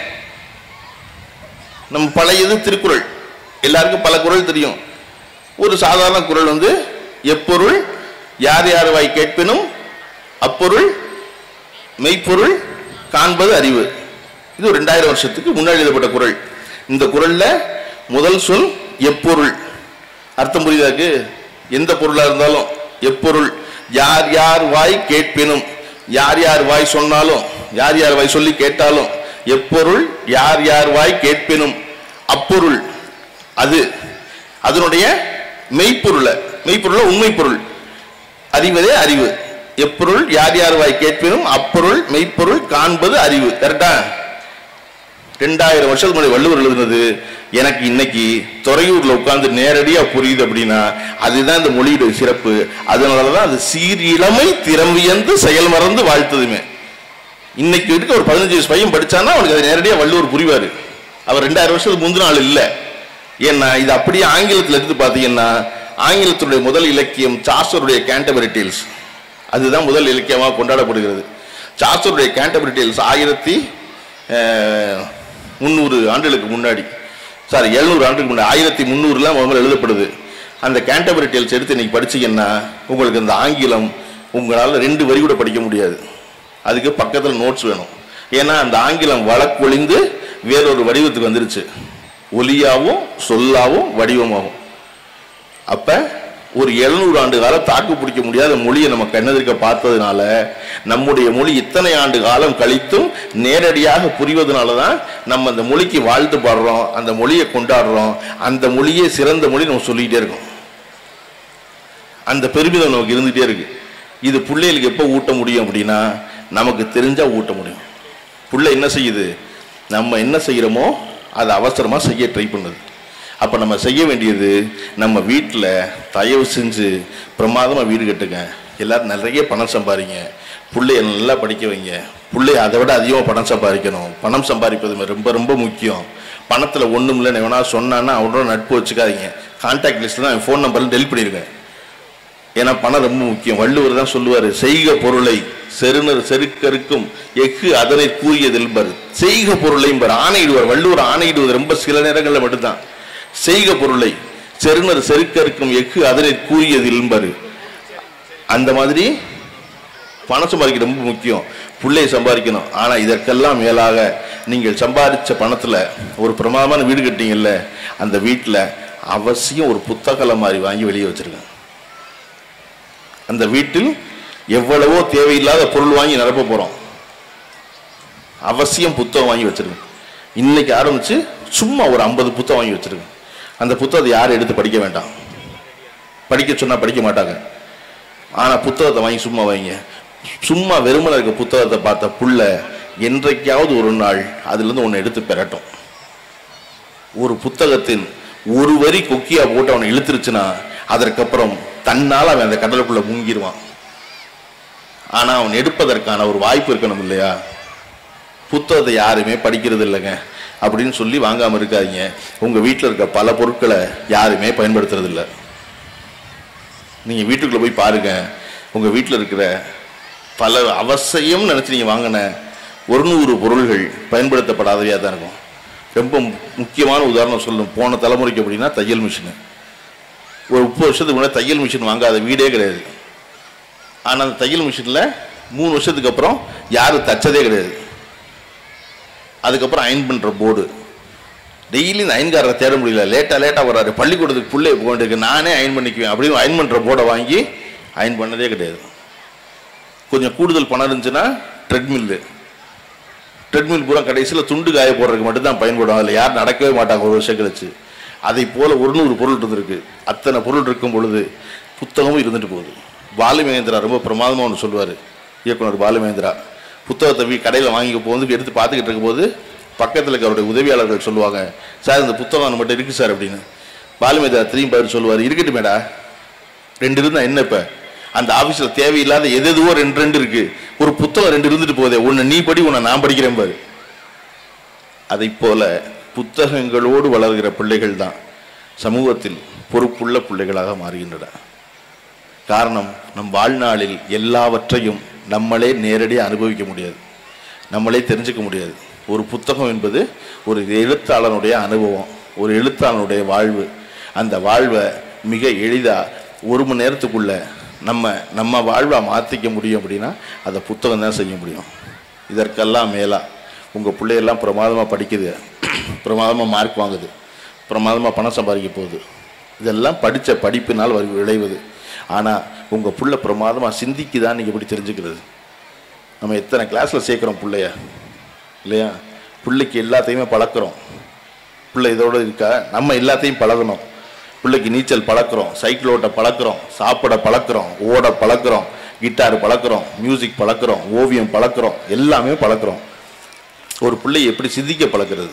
[SPEAKER 1] நம்ம பழையது திருக்குறள் எல்லாருக்கும் பல குறள் தெரியும் ஒரு சாதாரண குறள் வந்து எப்பொருள் யார் யார் வாய் கேட்பினும் அப்பொருள் மெய்ப்பொருள் காண்பது அறிவு இது ஒரு ரெண்டாயிரம் வருஷத்துக்கு முன்னாடி எழுதப்பட்ட குறள் இந்த குறள்ல முதல் சொல் எப்பொருள் அர்த்தம் புரியுதாக்கு எந்த பொருளா இருந்தாலும் எப்பொருள் யார் யார் வாய் கேட்பினும் யார் யார் வாய் சொன்னாலும் யார் யார் வாய் சொல்லி கேட்டாலும் எப்பொருள் யார் யார் வாய் கேட்பினும் அப்பொருள் அது அதனுடைய மெய்ப்பொருளை மெய்ப்பொருள உண்மை பொருள் அறிவதே அறிவு எப்பொருள் யார் யார் வாய் கேட்பினும் அப்பொருள் மெய்ப்பொருள் காண்பது அறிவு கரெக்டா ரெண்டாயிரம் வருஷத்துக்கு முன்னாடி வள்ளுவர் எழுதுனது எனக்கு இன்னைக்கு துறையூர்ல உட்கார்ந்து நேரடியா புரியுது அப்படின்னா அதுதான் இந்த மொழியுடைய சிறப்பு அதனாலதான் அது சீர் இளமை திறமையந்து செயல் மறந்து வாழ்த்ததுமே இன்னைக்கு இருக்க ஒரு பதினஞ்சு வயசு பையன் படிச்சானா அவனுக்கு அது நேரடியா வள்ளுவர் புரிவாரு அவர் ரெண்டாயிரம் வருஷத்துக்கு முந்தின ஆள் இல்லை ஏன்னா இது அப்படியே ஆங்கிலத்தில் எடுத்து பார்த்தீங்கன்னா ஆங்கிலத்தினுடைய முதல் இலக்கியம் சாஸ்டருடைய கேண்டபரி டேல்ஸ் அதுதான் முதல் இலக்கியமாக கொண்டாடப்படுகிறது சாஸ்டருடைய கேண்டபரி டேல்ஸ் ஆயிரத்தி அஹ், முந்நூறு ஆண்டுகளுக்கு முன்னாடி சாரி எழுநூறு ஆண்டுக்கு முன்னாடி ஆயிரத்தி முந்நூறுல முதல்ல எழுதப்படுது அந்த கேண்டபரி டேல்ஸ் எடுத்து இன்னைக்கு படிச்சீங்கன்னா உங்களுக்கு இந்த ஆங்கிலம் உங்களால் ரெண்டு வரி கூட படிக்க முடியாது அதுக்கு பக்கத்தில் நோட்ஸ் வேணும் ஏன்னா அந்த ஆங்கிலம் வழக்கொழிந்து வேறொரு வடிவத்துக்கு வந்துருச்சு ஒலியாவும் சொல்லாவும் வடிவமாகும் அப்ப ஒரு எழுநூறு ஆண்டு காலம் தாக்கு பிடிக்க முடியாத மொழியை நம்ம கண்ணெதிர்க்க பார்த்ததுனால நம்முடைய மொழி இத்தனை ஆண்டு காலம் கழித்தும் நேரடியாக புரிவதனால தான் நம்ம அந்த மொழிக்கு வாழ்த்து பாடுறோம் அந்த மொழியை கொண்டாடுறோம் அந்த மொழியே சிறந்த மொழி நம்ம சொல்லிக்கிட்டே இருக்கோம் அந்த பெருமிதம் நமக்கு இருந்துகிட்டே இருக்கு இது பிள்ளைகளுக்கு எப்போ ஊட்ட முடியும் அப்படின்னா நமக்கு தெரிஞ்சா ஊட்ட முடியும் புள்ள என்ன செய்யுது நம்ம என்ன செய்கிறோமோ அதை அவசரமாக செய்ய ட்ரை பண்ணுது அப்போ நம்ம செய்ய வேண்டியது நம்ம வீட்டில் தயவு செஞ்சு பிரமாதமாக வீடு கட்டுங்க எல்லாரும் நிறைய பணம் சம்பாதிங்க பிள்ளைய நல்லா படிக்க வைங்க பிள்ளைய அதை விட அதிகமாக பணம் சம்பாதிக்கணும் பணம் சம்பாதிப்பது ரொம்ப ரொம்ப முக்கியம் பணத்தில் ஒன்றும் இல்லைன்னு எவனா சொன்னான்னா அவனோட நட்பு வச்சுக்காதீங்க கான்டாக்ட் லிஸ்ட்டில் தான் ஃபோன் நம்பரில் டெலிட் பண்ணிடுங்க ஏன்னா பணம் ரொம்ப முக்கியம் வள்ளுவர் தான் சொல்லுவார் செய்க பொருளை செருணர் செருக்கருக்கும் எஃகு அதனை கூறியதில்பர் செய்க பொருளையும் பார் ஆணையிடுவார் வள்ளுவர் ஆணையிடுவது ரொம்ப சில நேரங்களில் மட்டும்தான் செய்க பொருளை செருணர் செருக்கருக்கும் எஃகு அதனை கூறியதில்பர் அந்த மாதிரி பணம் சம்பாதிக்க ரொம்ப முக்கியம் பிள்ளையை சம்பாதிக்கணும் ஆனா இதற்கெல்லாம் மேலாக நீங்கள் சம்பாதிச்ச பணத்துல ஒரு பிரமாதமான வீடு கட்டிங்கல்ல அந்த வீட்டில் அவசியம் ஒரு புத்தக மாதிரி வாங்கி வெளியே வச்சிருங்க அந்த வீட்டில் எவ்வளவோ தேவையில்லாத பொருள் வாங்கி நிரப்ப போறோம் அவசியம் புத்தகம் வாங்கி வச்சிருங்க இன்னைக்கு ஆரம்பிச்சு சும்மா ஒரு ஐம்பது புத்தகம் வாங்கி வச்சிருங்க அந்த புத்தகத்தை யாரும் எடுத்து படிக்க வேண்டாம் படிக்க சொன்னா படிக்க மாட்டாங்க ஆனா புத்தகத்தை வாங்கி சும்மா வைங்க சும்மா வெறுமனை இருக்க புத்தகத்தை பார்த்த புள்ள என்றைக்காவது ஒரு நாள் அதுல இருந்து ஒன்று எடுத்து பெறட்டும் ஒரு புத்தகத்தின் ஒரு வரி கொக்கியா போட்டு அவனை இழுத்துருச்சுன்னா அதற்கப்புறம் தன்னால் அவன் அந்த கடலுக்குள்ள முங்கிடுவான் ஆனா அவன் எடுப்பதற்கான ஒரு வாய்ப்பு இருக்கணும் இல்லையா புத்தகத்தை யாருமே படிக்கிறது இல்லைங்க அப்படின்னு சொல்லி வாங்காம இருக்காதீங்க உங்க வீட்டில் இருக்க பல பொருட்களை யாருமே பயன்படுத்துறது இல்லை நீங்க வீட்டுக்குள்ள போய் பாருங்க உங்க வீட்டில் இருக்கிற பல அவசியம் நினைச்சு நீங்க வாங்கின ஒரு நூறு பொருள்கள் பயன்படுத்தப்படாதவையா தான் இருக்கும் ரொம்ப மு- முக்கியமான உதாரணம் சொல்லணும் போன தலைமுறைக்கு அப்படின்னா தையல் மிஷின் ஒரு முப்பது வருஷத்துக்கு முன்னாடி தையல் மிஷின் வாங்காத வீடே கிடையாது ஆனால் அந்த தையல் மிஷினில் மூணு வருஷத்துக்கு அப்புறம் யாரும் தச்சதே கிடையாது அதுக்கப்புறம் அயன் பண்ணுற போர்டு டெய்லி இந்த அயன்காரரை தேட முடியல லேட்டாக லேட்டாக வர்றாரு பள்ளிக்கூடத்துக்கு பிள்ளை போக வேண்டியிருக்கு நானே அயன் பண்ணிக்குவேன் அப்படின்னு அயன் பண்ணுற போர்டை வாங்கி அயன் பண்ணதே கிடையாது கொஞ்சம் கூடுதல் பணம் இருந்துச்சுன்னா ட்ரெட்மில்லு ட்ரெட்மில் பூரா கடைசியில் துண்டு காய போடுறதுக்கு மட்டும்தான் பயன்படும் அதில் யாரும் நடக்கவே மாட்டாங்க ஒரு வருஷம் கழிச்சு அதை போல ஒரு நூறு பொருள் இருந்திருக்கு அத்தனை பொருள் இருக்கும் பொழுது புத்தகமும் இருந்துட்டு போகுது பாலுமகேந்திரா ரொம்ப பிரமாதமாக ஒன்று சொல்லுவார் இயக்குனர் பாலுமகேந்திரா புத்தகத்தை வீ கடையில் வாங்கி போது எடுத்து பார்த்துக்கிட்டு இருக்கும்போது பக்கத்தில் இருக்க அவருடைய உதவியாளர்கள் சொல்லுவாங்க சார் இந்த புத்தகம் நம்மகிட்ட இருக்கு சார் அப்படின்னு பாலுமகேந்திரா திரும்பி பதில் சொல்லுவார் இருக்கட்டும் மேடா ரெண்டு இருந்தா என்ன இப்ப அந்த ஆபீஸ்ல தேவையில்லாத எது எதுவோ ரெண்டு ரெண்டு இருக்கு ஒரு புத்தகம் ரெண்டு இருந்துட்டு போதே ஒன்னு நீ படி உன்னை நான் படிக்கிறேன் பாரு அதை போல புத்தகங்களோடு வளர்கிற பிள்ளைகள் தான் சமூகத்தில் பொறுப்புள்ள பிள்ளைகளாக மாறுகின்றன காரணம் நம் வாழ்நாளில் எல்லாவற்றையும் நம்மளே நேரடியாக அனுபவிக்க முடியாது நம்மளே தெரிஞ்சுக்க முடியாது ஒரு புத்தகம் என்பது ஒரு எழுத்தாளனுடைய அனுபவம் ஒரு எழுத்தாளனுடைய வாழ்வு அந்த வாழ்வை மிக எளிதாக ஒரு மணி நேரத்துக்குள்ள நம்ம நம்ம வாழ்வை மாற்றிக்க முடியும் அப்படின்னா அதை புத்தகம் தான் செய்ய முடியும் இதற்கெல்லாம் மேலா உங்கள் பிள்ளையெல்லாம் பிரமாதமாக படிக்குது பிரமாதமாக மார்க் வாங்குது பிரமாதமாக பணம் சம்பாதிக்க போகுது இதெல்லாம் படித்த படிப்பினால் வரு- விளைவது ஆனால் உங்கள் புள்ள பிரமாதமாக சிந்திக்குதான்னு நீங்கள் எப்படி தெரிஞ்சுக்கிறது நம்ம எத்தனை கிளாஸில் சேர்க்குறோம் பிள்ளைய இல்லையா பிள்ளைக்கு எல்லாத்தையுமே பழக்கிறோம் பிள்ளை இதோட இருக்கா நம்ம எல்லாத்தையும் பழகணும் பிள்ளைக்கு நீச்சல் பழக்கிறோம் சைக்கிள் ஓட்ட பழக்கிறோம் சாப்பிட பழக்கிறோம் ஓட பழக்கிறோம் கிட்டார் பழக்கிறோம் மியூசிக் பழக்கிறோம் ஓவியம் பழக்கிறோம் எல்லாமே பழக்கிறோம் ஒரு பிள்ளை எப்படி சிந்திக்க பழக்கிறது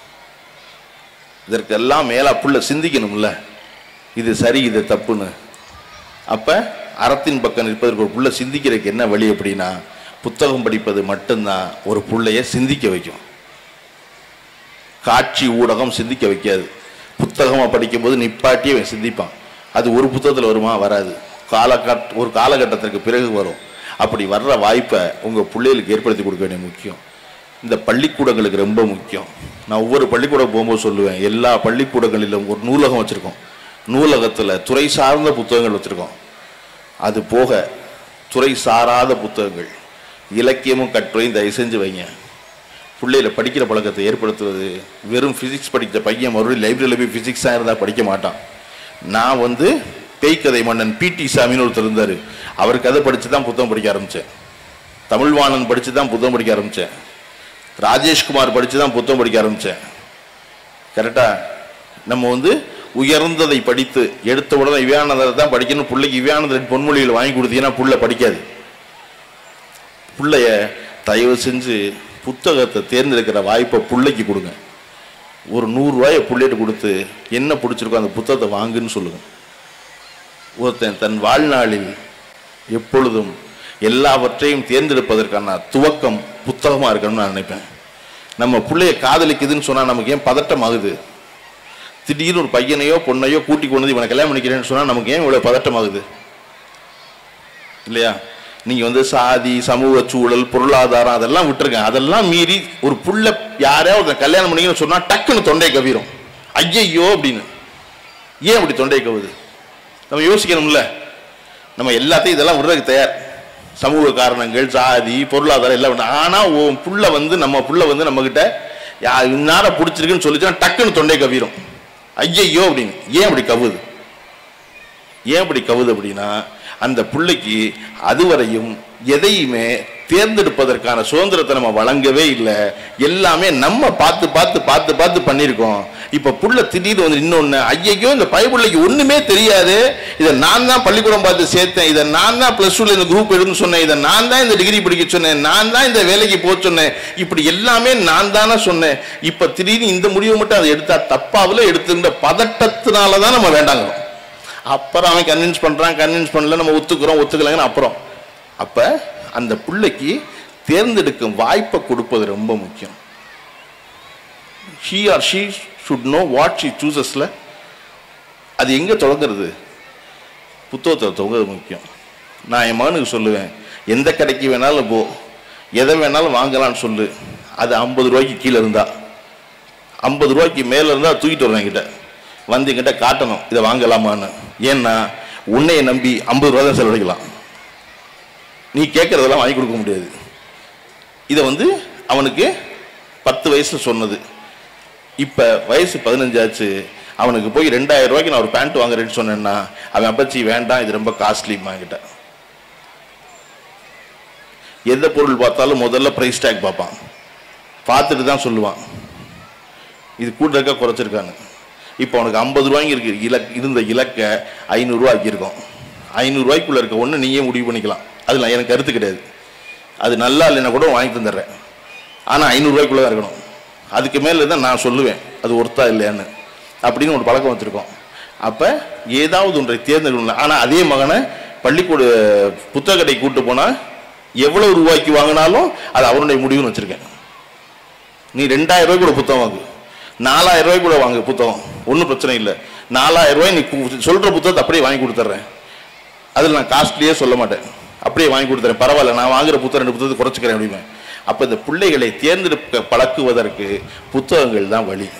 [SPEAKER 1] இதற்கெல்லாம் மேலா புள்ள சிந்திக்கணும்ல இது சரி இது தப்புன்னு அப்ப அறத்தின் பக்கம் நிற்பதற்கு ஒரு புள்ள சிந்திக்கிறதுக்கு என்ன வழி அப்படின்னா புத்தகம் படிப்பது மட்டும்தான் ஒரு புள்ளைய சிந்திக்க வைக்கும் காட்சி ஊடகம் சிந்திக்க வைக்காது புத்தகமா படிக்கும்போது நிப்பாட்டி அவன் சிந்திப்பான் அது ஒரு புத்தகத்தில் வருமா வராது காலகட் ஒரு காலகட்டத்திற்கு பிறகு வரும் அப்படி வர்ற வாய்ப்பை உங்கள் பிள்ளைகளுக்கு ஏற்படுத்தி கொடுக்க வேண்டிய முக்கியம் இந்த பள்ளிக்கூடங்களுக்கு ரொம்ப முக்கியம் நான் ஒவ்வொரு பள்ளிக்கூடம் போகும்போது சொல்லுவேன் எல்லா பள்ளிக்கூடங்களிலும் ஒரு நூலகம் வச்சுருக்கோம் நூலகத்தில் துறை சார்ந்த புத்தகங்கள் வச்சுருக்கோம் அது போக துறை சாராத புத்தகங்கள் இலக்கியமும் கட்டுரையும் தயவு செஞ்சு வைங்க பிள்ளையில படிக்கிற பழக்கத்தை ஏற்படுத்துவது வெறும் ஃபிசிக்ஸ் படித்த பையன் மறுபடியும் லைப்ரரியில் போய் ஃபிசிக்ஸாக இருந்தால் படிக்க மாட்டான் நான் வந்து பேய்க்கதை மன்னன் பிடி சாமின்னு ஒருத்தர் இருந்தார் அவர் கதை படித்து தான் புத்தகம் படிக்க ஆரம்பித்தேன் தமிழ்வாணன் படித்து தான் புத்தகம் படிக்க ஆரம்பித்தேன் ராஜேஷ்குமார் படித்து தான் புத்தகம் படிக்க ஆரம்பித்தேன் கரெக்டாக நம்ம வந்து உயர்ந்ததை படித்து எடுத்த உடனே விவேகானந்தரை தான் படிக்கணும் பிள்ளைக்கு விவேகானந்தரின் பொன்மொழிகள் வாங்கி கொடுத்தீங்கன்னா புள்ள படிக்காது பிள்ளைய தயவு செஞ்சு புத்தகத்தை தேர்ந்தெடுக்கிற வாய்ப்பை பிள்ளைக்கு கொடுங்க ஒரு நூறுரூவாயை பிள்ளைகிட்ட கொடுத்து என்ன பிடிச்சிருக்கோ அந்த புத்தகத்தை வாங்குன்னு சொல்லுங்க ஒருத்தன் தன் வாழ்நாளில் எப்பொழுதும் எல்லாவற்றையும் தேர்ந்தெடுப்பதற்கான துவக்கம் புத்தகமா இருக்கணும்னு நான் நினைப்பேன் நம்ம பிள்ளைய காதலிக்குதுன்னு சொன்னா நமக்கு ஏன் பதட்டம் ஆகுது திடீர்னு ஒரு பையனையோ பொண்ணையோ கூட்டி கொண்டு வந்து இவனை கல்யாணம் பண்ணிக்கிறேன்னு சொன்னா நமக்கு ஏன் இவ்வளவு பதட்டம் ஆகுது இல்லையா நீங்க வந்து சாதி சமூக சூழல் பொருளாதாரம் அதெல்லாம் விட்டுருங்க அதெல்லாம் மீறி ஒரு புள்ள யாரையாவது ஒருத்தன் கல்யாணம் பண்ணிக்கணும்னு சொன்னா டக்குன்னு தொண்டை கவிரும் ஐயையோ அப்படின்னு ஏன் அப்படி தொண்டை கவுது நம்ம யோசிக்கணும்ல நம்ம எல்லாத்தையும் இதெல்லாம் விடுறதுக்கு தயார் சமூக காரணங்கள் சாதி பொருளாதாரம் எல்லாம் விட ஆனா உன் புள்ள வந்து நம்ம புள்ள வந்து நம்ம கிட்ட யா இன்னார பிடிச்சிருக்குன்னு சொல்லிச்சுன்னா டக்குன்னு தொண்டை கவிரும் ஐயையோ அப்படின்னு ஏன் அப்படி கவுது ஏன் அப்படி கவுது அப்படின்னா அந்த பிள்ளைக்கு அதுவரையும் எதையுமே தேர்ந்தெடுப்பதற்கான சுதந்திரத்தை நம்ம வழங்கவே இல்லை எல்லாமே நம்ம பார்த்து பார்த்து பார்த்து பார்த்து பண்ணியிருக்கோம் இப்ப புள்ள திடீர்னு வந்து இன்னொன்னு ஐயையோ இந்த பைபிள்ளைக்கு ஒண்ணுமே தெரியாது இதை நான் தான் பள்ளிக்கூடம் பார்த்து சேர்த்தேன் இதை நான் தான் பிளஸ் டூல இந்த குரூப் எடுன்னு சொன்னேன் இதை நான் தான் இந்த டிகிரி படிக்க சொன்னேன் நான் தான் இந்த வேலைக்கு போக சொன்னேன் இப்படி எல்லாமே நான் தானே சொன்னேன் இப்ப திடீர்னு இந்த முடிவை மட்டும் அதை எடுத்தா தப்பாவில் எடுத்துருந்த பதட்டத்தினால தான் நம்ம வேண்டாங்கிறோம் அப்புறம் அவன் கன்வின்ஸ் பண்றான் கன்வின்ஸ் பண்ணல நம்ம ஒத்துக்கிறோம் ஒத்துக்கலைங்கன்னு அப்புறம் அப்ப அந்த பிள்ளைக்கு தேர்ந்தெடுக்கும் வாய்ப்பை கொடுப்பது ரொம்ப முக்கியம் she or she should know what she சூசஸ்ல அது எங்க தொடங்குறது புத்தகத்தை தொடங்குறது முக்கியம் நான் என் மகனுக்கு சொல்லுவேன் எந்த கடைக்கு வேணாலும் போ எதை வேணாலும் வாங்கலாம்னு சொல்லு அது ஐம்பது ரூபாய்க்கு கீழே இருந்தா ஐம்பது ரூபாய்க்கு மேலே இருந்தால் தூக்கிட்டு வருவேன் என்கிட்ட வந்து என்கிட்ட காட்டணும் இதை வாங்கலாமான்னு ஏன்னா உன்னைய நம்பி ஐம்பது ரூபா தான் செலவழிக்கலாம் நீ கேட்கறதெல்லாம் வாங்கி கொடுக்க முடியாது இதை வந்து அவனுக்கு பத்து வயசுல சொன்னது இப்போ வயசு பதினஞ்சாச்சு அவனுக்கு போய் ரெண்டாயிரம் ரூபாய்க்கு நான் ஒரு பேண்ட் வாங்குறேன்னு சொன்னேன்னா அவன் அப்பச்சி வேண்டாம் இது ரொம்ப காஸ்ட்லி கிட்ட எந்த பொருள் பார்த்தாலும் முதல்ல ப்ரைஸ் டேக் பார்ப்பான் பார்த்துட்டு தான் சொல்லுவான் இது கூட இருக்க குறைச்சிருக்கான்னு இப்போ அவனுக்கு ஐம்பது ரூபாய்க்கு இருக்கு இலக் இருந்த இலக்கை ஐநூறுரூவா ஆக்கியிருக்கோம் ஐநூறுரூவாய்க்குள்ளே இருக்க ஒன்று நீயே முடிவு பண்ணிக்கலாம் அதில் எனக்கு கருத்து கிடையாது அது நல்லா இல்லைன்னா கூட வாங்கி தந்துடுறேன் ஆனால் ஐநூறுரூவாய்க்குள்ளே தான் இருக்கணும் அதுக்கு மேலே தான் நான் சொல்லுவேன் அது ஒர்த்தா இல்லையான்னு அப்படின்னு ஒரு பழக்கம் வச்சுருக்கோம் அப்போ ஏதாவது ஒன்றை தேர்ந்தெடுக்கணும் ஆனால் அதே மகனை பள்ளிக்கூட புத்தக கடைக்கு கூட்டு போனால் எவ்வளவு ரூபாய்க்கு வாங்கினாலும் அது அவனுடைய முடிவுன்னு வச்சுருக்கேன் நீ ரெண்டாயிரம் ரூபாய் கூட புத்தகம் வாங்கு நாலாயிரம் ரூபாய் கூட வாங்கு புத்தகம் ஒன்றும் பிரச்சனை இல்லை நாலாயிரம் ரூபாய் நீ கு- சொல்ற புத்தகத்தை அப்படியே வாங்கி கொடுத்துட்றேன் அதில் நான் காஸ்ட்லியே சொல்ல மாட்டேன் அப்படியே வாங்கி கொடுத்துறேன் பரவாயில்ல நான் வாங்குற புத்தகம் ரெண்டு புத்தகத்தை குறைச்சிக்கிறேன் அப்படிமே அப்போ இந்த பிள்ளைகளை தேர்ந்தெடுக்க பழக்குவதற்கு புத்தகங்கள் தான் வழி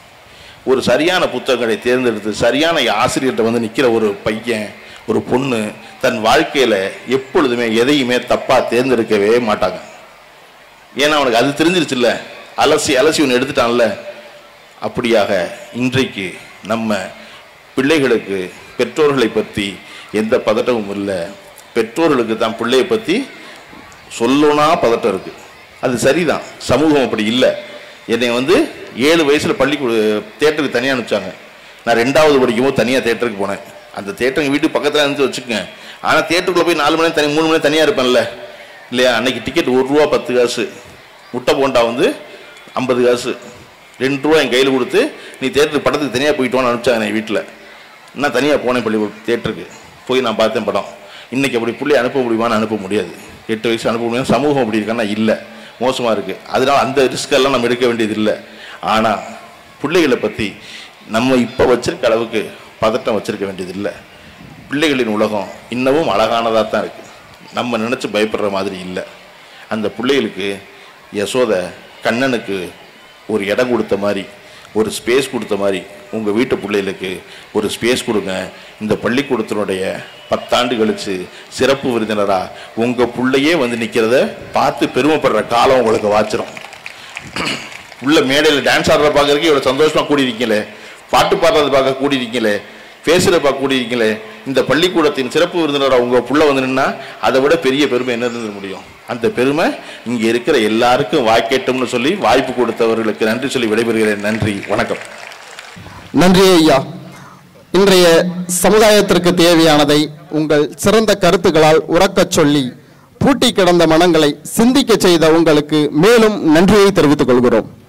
[SPEAKER 1] ஒரு சரியான புத்தகங்களை தேர்ந்தெடுத்து சரியான ஆசிரியர்கிட்ட வந்து நிற்கிற ஒரு பையன் ஒரு பொண்ணு தன் வாழ்க்கையில் எப்பொழுதுமே எதையுமே தப்பாக தேர்ந்தெடுக்கவே மாட்டாங்க ஏன்னா அவனுக்கு அது தெரிஞ்சிருச்சுல்ல அலசி அலசி ஒன்று எடுத்துட்டான்ல அப்படியாக இன்றைக்கு நம்ம பிள்ளைகளுக்கு பெற்றோர்களை பற்றி எந்த பதட்டமும் இல்லை பெற்றோர்களுக்கு தான் பிள்ளையை பற்றி சொல்லணும்னா பதட்டம் இருக்கு அது சரிதான் சமூகம் அப்படி இல்லை என்னை வந்து ஏழு வயசுல பள்ளிக்கூட தேட்டருக்கு தனியாக அனுப்பிச்சாங்க நான் ரெண்டாவது படிக்கும்போது தனியாக தேட்டருக்கு போனேன் அந்த தேட்டர் எங்கள் வீட்டுக்கு பக்கத்தில் இருந்து வச்சுக்கோங்க ஆனால் தேட்டருக்குள்ள போய் நாலு மணி நேரம் தனி மூணு மணி நேரம் தனியாக இருப்பேன்ல இல்லையா அன்னைக்கு டிக்கெட் ஒரு ரூபா பத்து காசு முட்டை போண்டா வந்து ஐம்பது காசு ரெண்டு ரூபா என் கையில் கொடுத்து நீ தேட்டருக்கு படத்துக்கு தனியாக போயிட்டு வான்னு அனுப்பிச்சாங்க என் வீட்டில் நான் தனியாக போனேன் பள்ளி தேட்டருக்கு போய் நான் பார்த்தேன் படம் இன்னைக்கு அப்படி பிள்ளை அனுப்ப முடியுமான்னு அனுப்ப முடியாது எட்டு வயசு அனுப்ப முடியும் சமூகம் அப்படி இருக்கான்னா இல்லை மோசமாக இருக்குது அதனால அந்த ரிஸ்க் எல்லாம் நம்ம எடுக்க வேண்டியது இல்லை ஆனால் பிள்ளைகளை பற்றி நம்ம இப்போ வச்சிருக்க அளவுக்கு பதட்டம் வச்சிருக்க வேண்டியது இல்லை பிள்ளைகளின் உலகம் இன்னமும் அழகானதாக தான் இருக்குது நம்ம நினச்சி பயப்படுற மாதிரி இல்லை அந்த பிள்ளைகளுக்கு யசோத கண்ணனுக்கு ஒரு இடம் கொடுத்த மாதிரி ஒரு ஸ்பேஸ் கொடுத்த மாதிரி உங்கள் வீட்டு பிள்ளைகளுக்கு ஒரு ஸ்பேஸ் கொடுங்க இந்த பள்ளிக்கூடத்தினுடைய பத்தாண்டு கழிச்சு சிறப்பு விருந்தினராக உங்கள் பிள்ளையே வந்து நிற்கிறத பார்த்து பெருமைப்படுற காலம் உங்களுக்கு வாச்சிரும் உள்ள மேடையில் டான்ஸ் ஆடுறத பார்க்கறதுக்கு இவ்வளோ சந்தோஷமா கூடி இருக்கீங்களே பாட்டு பாடுறத பார்க்க கூடி இருக்கீங்களே பேசுறத பார்க்க கூடி இருக்கீங்களே இந்த பள்ளிக்கூடத்தின் சிறப்பு விருந்தினராக உங்க புள்ள வந்து நின்னா அதை விட பெரிய பெருமை என்ன இருந்துட முடியும் அந்த பெருமை இங்க இருக்கிற எல்லாருக்கும் வாய்க்கேட்டோம்னு சொல்லி வாய்ப்பு கொடுத்தவர்களுக்கு நன்றி சொல்லி விடைபெறுகிறேன் நன்றி வணக்கம்
[SPEAKER 2] நன்றி ஐயா இன்றைய சமுதாயத்திற்கு தேவையானதை உங்கள் சிறந்த கருத்துக்களால் உறக்கச் சொல்லி பூட்டி கிடந்த மனங்களை சிந்திக்கச் செய்த உங்களுக்கு மேலும் நன்றியை தெரிவித்துக் கொள்கிறோம்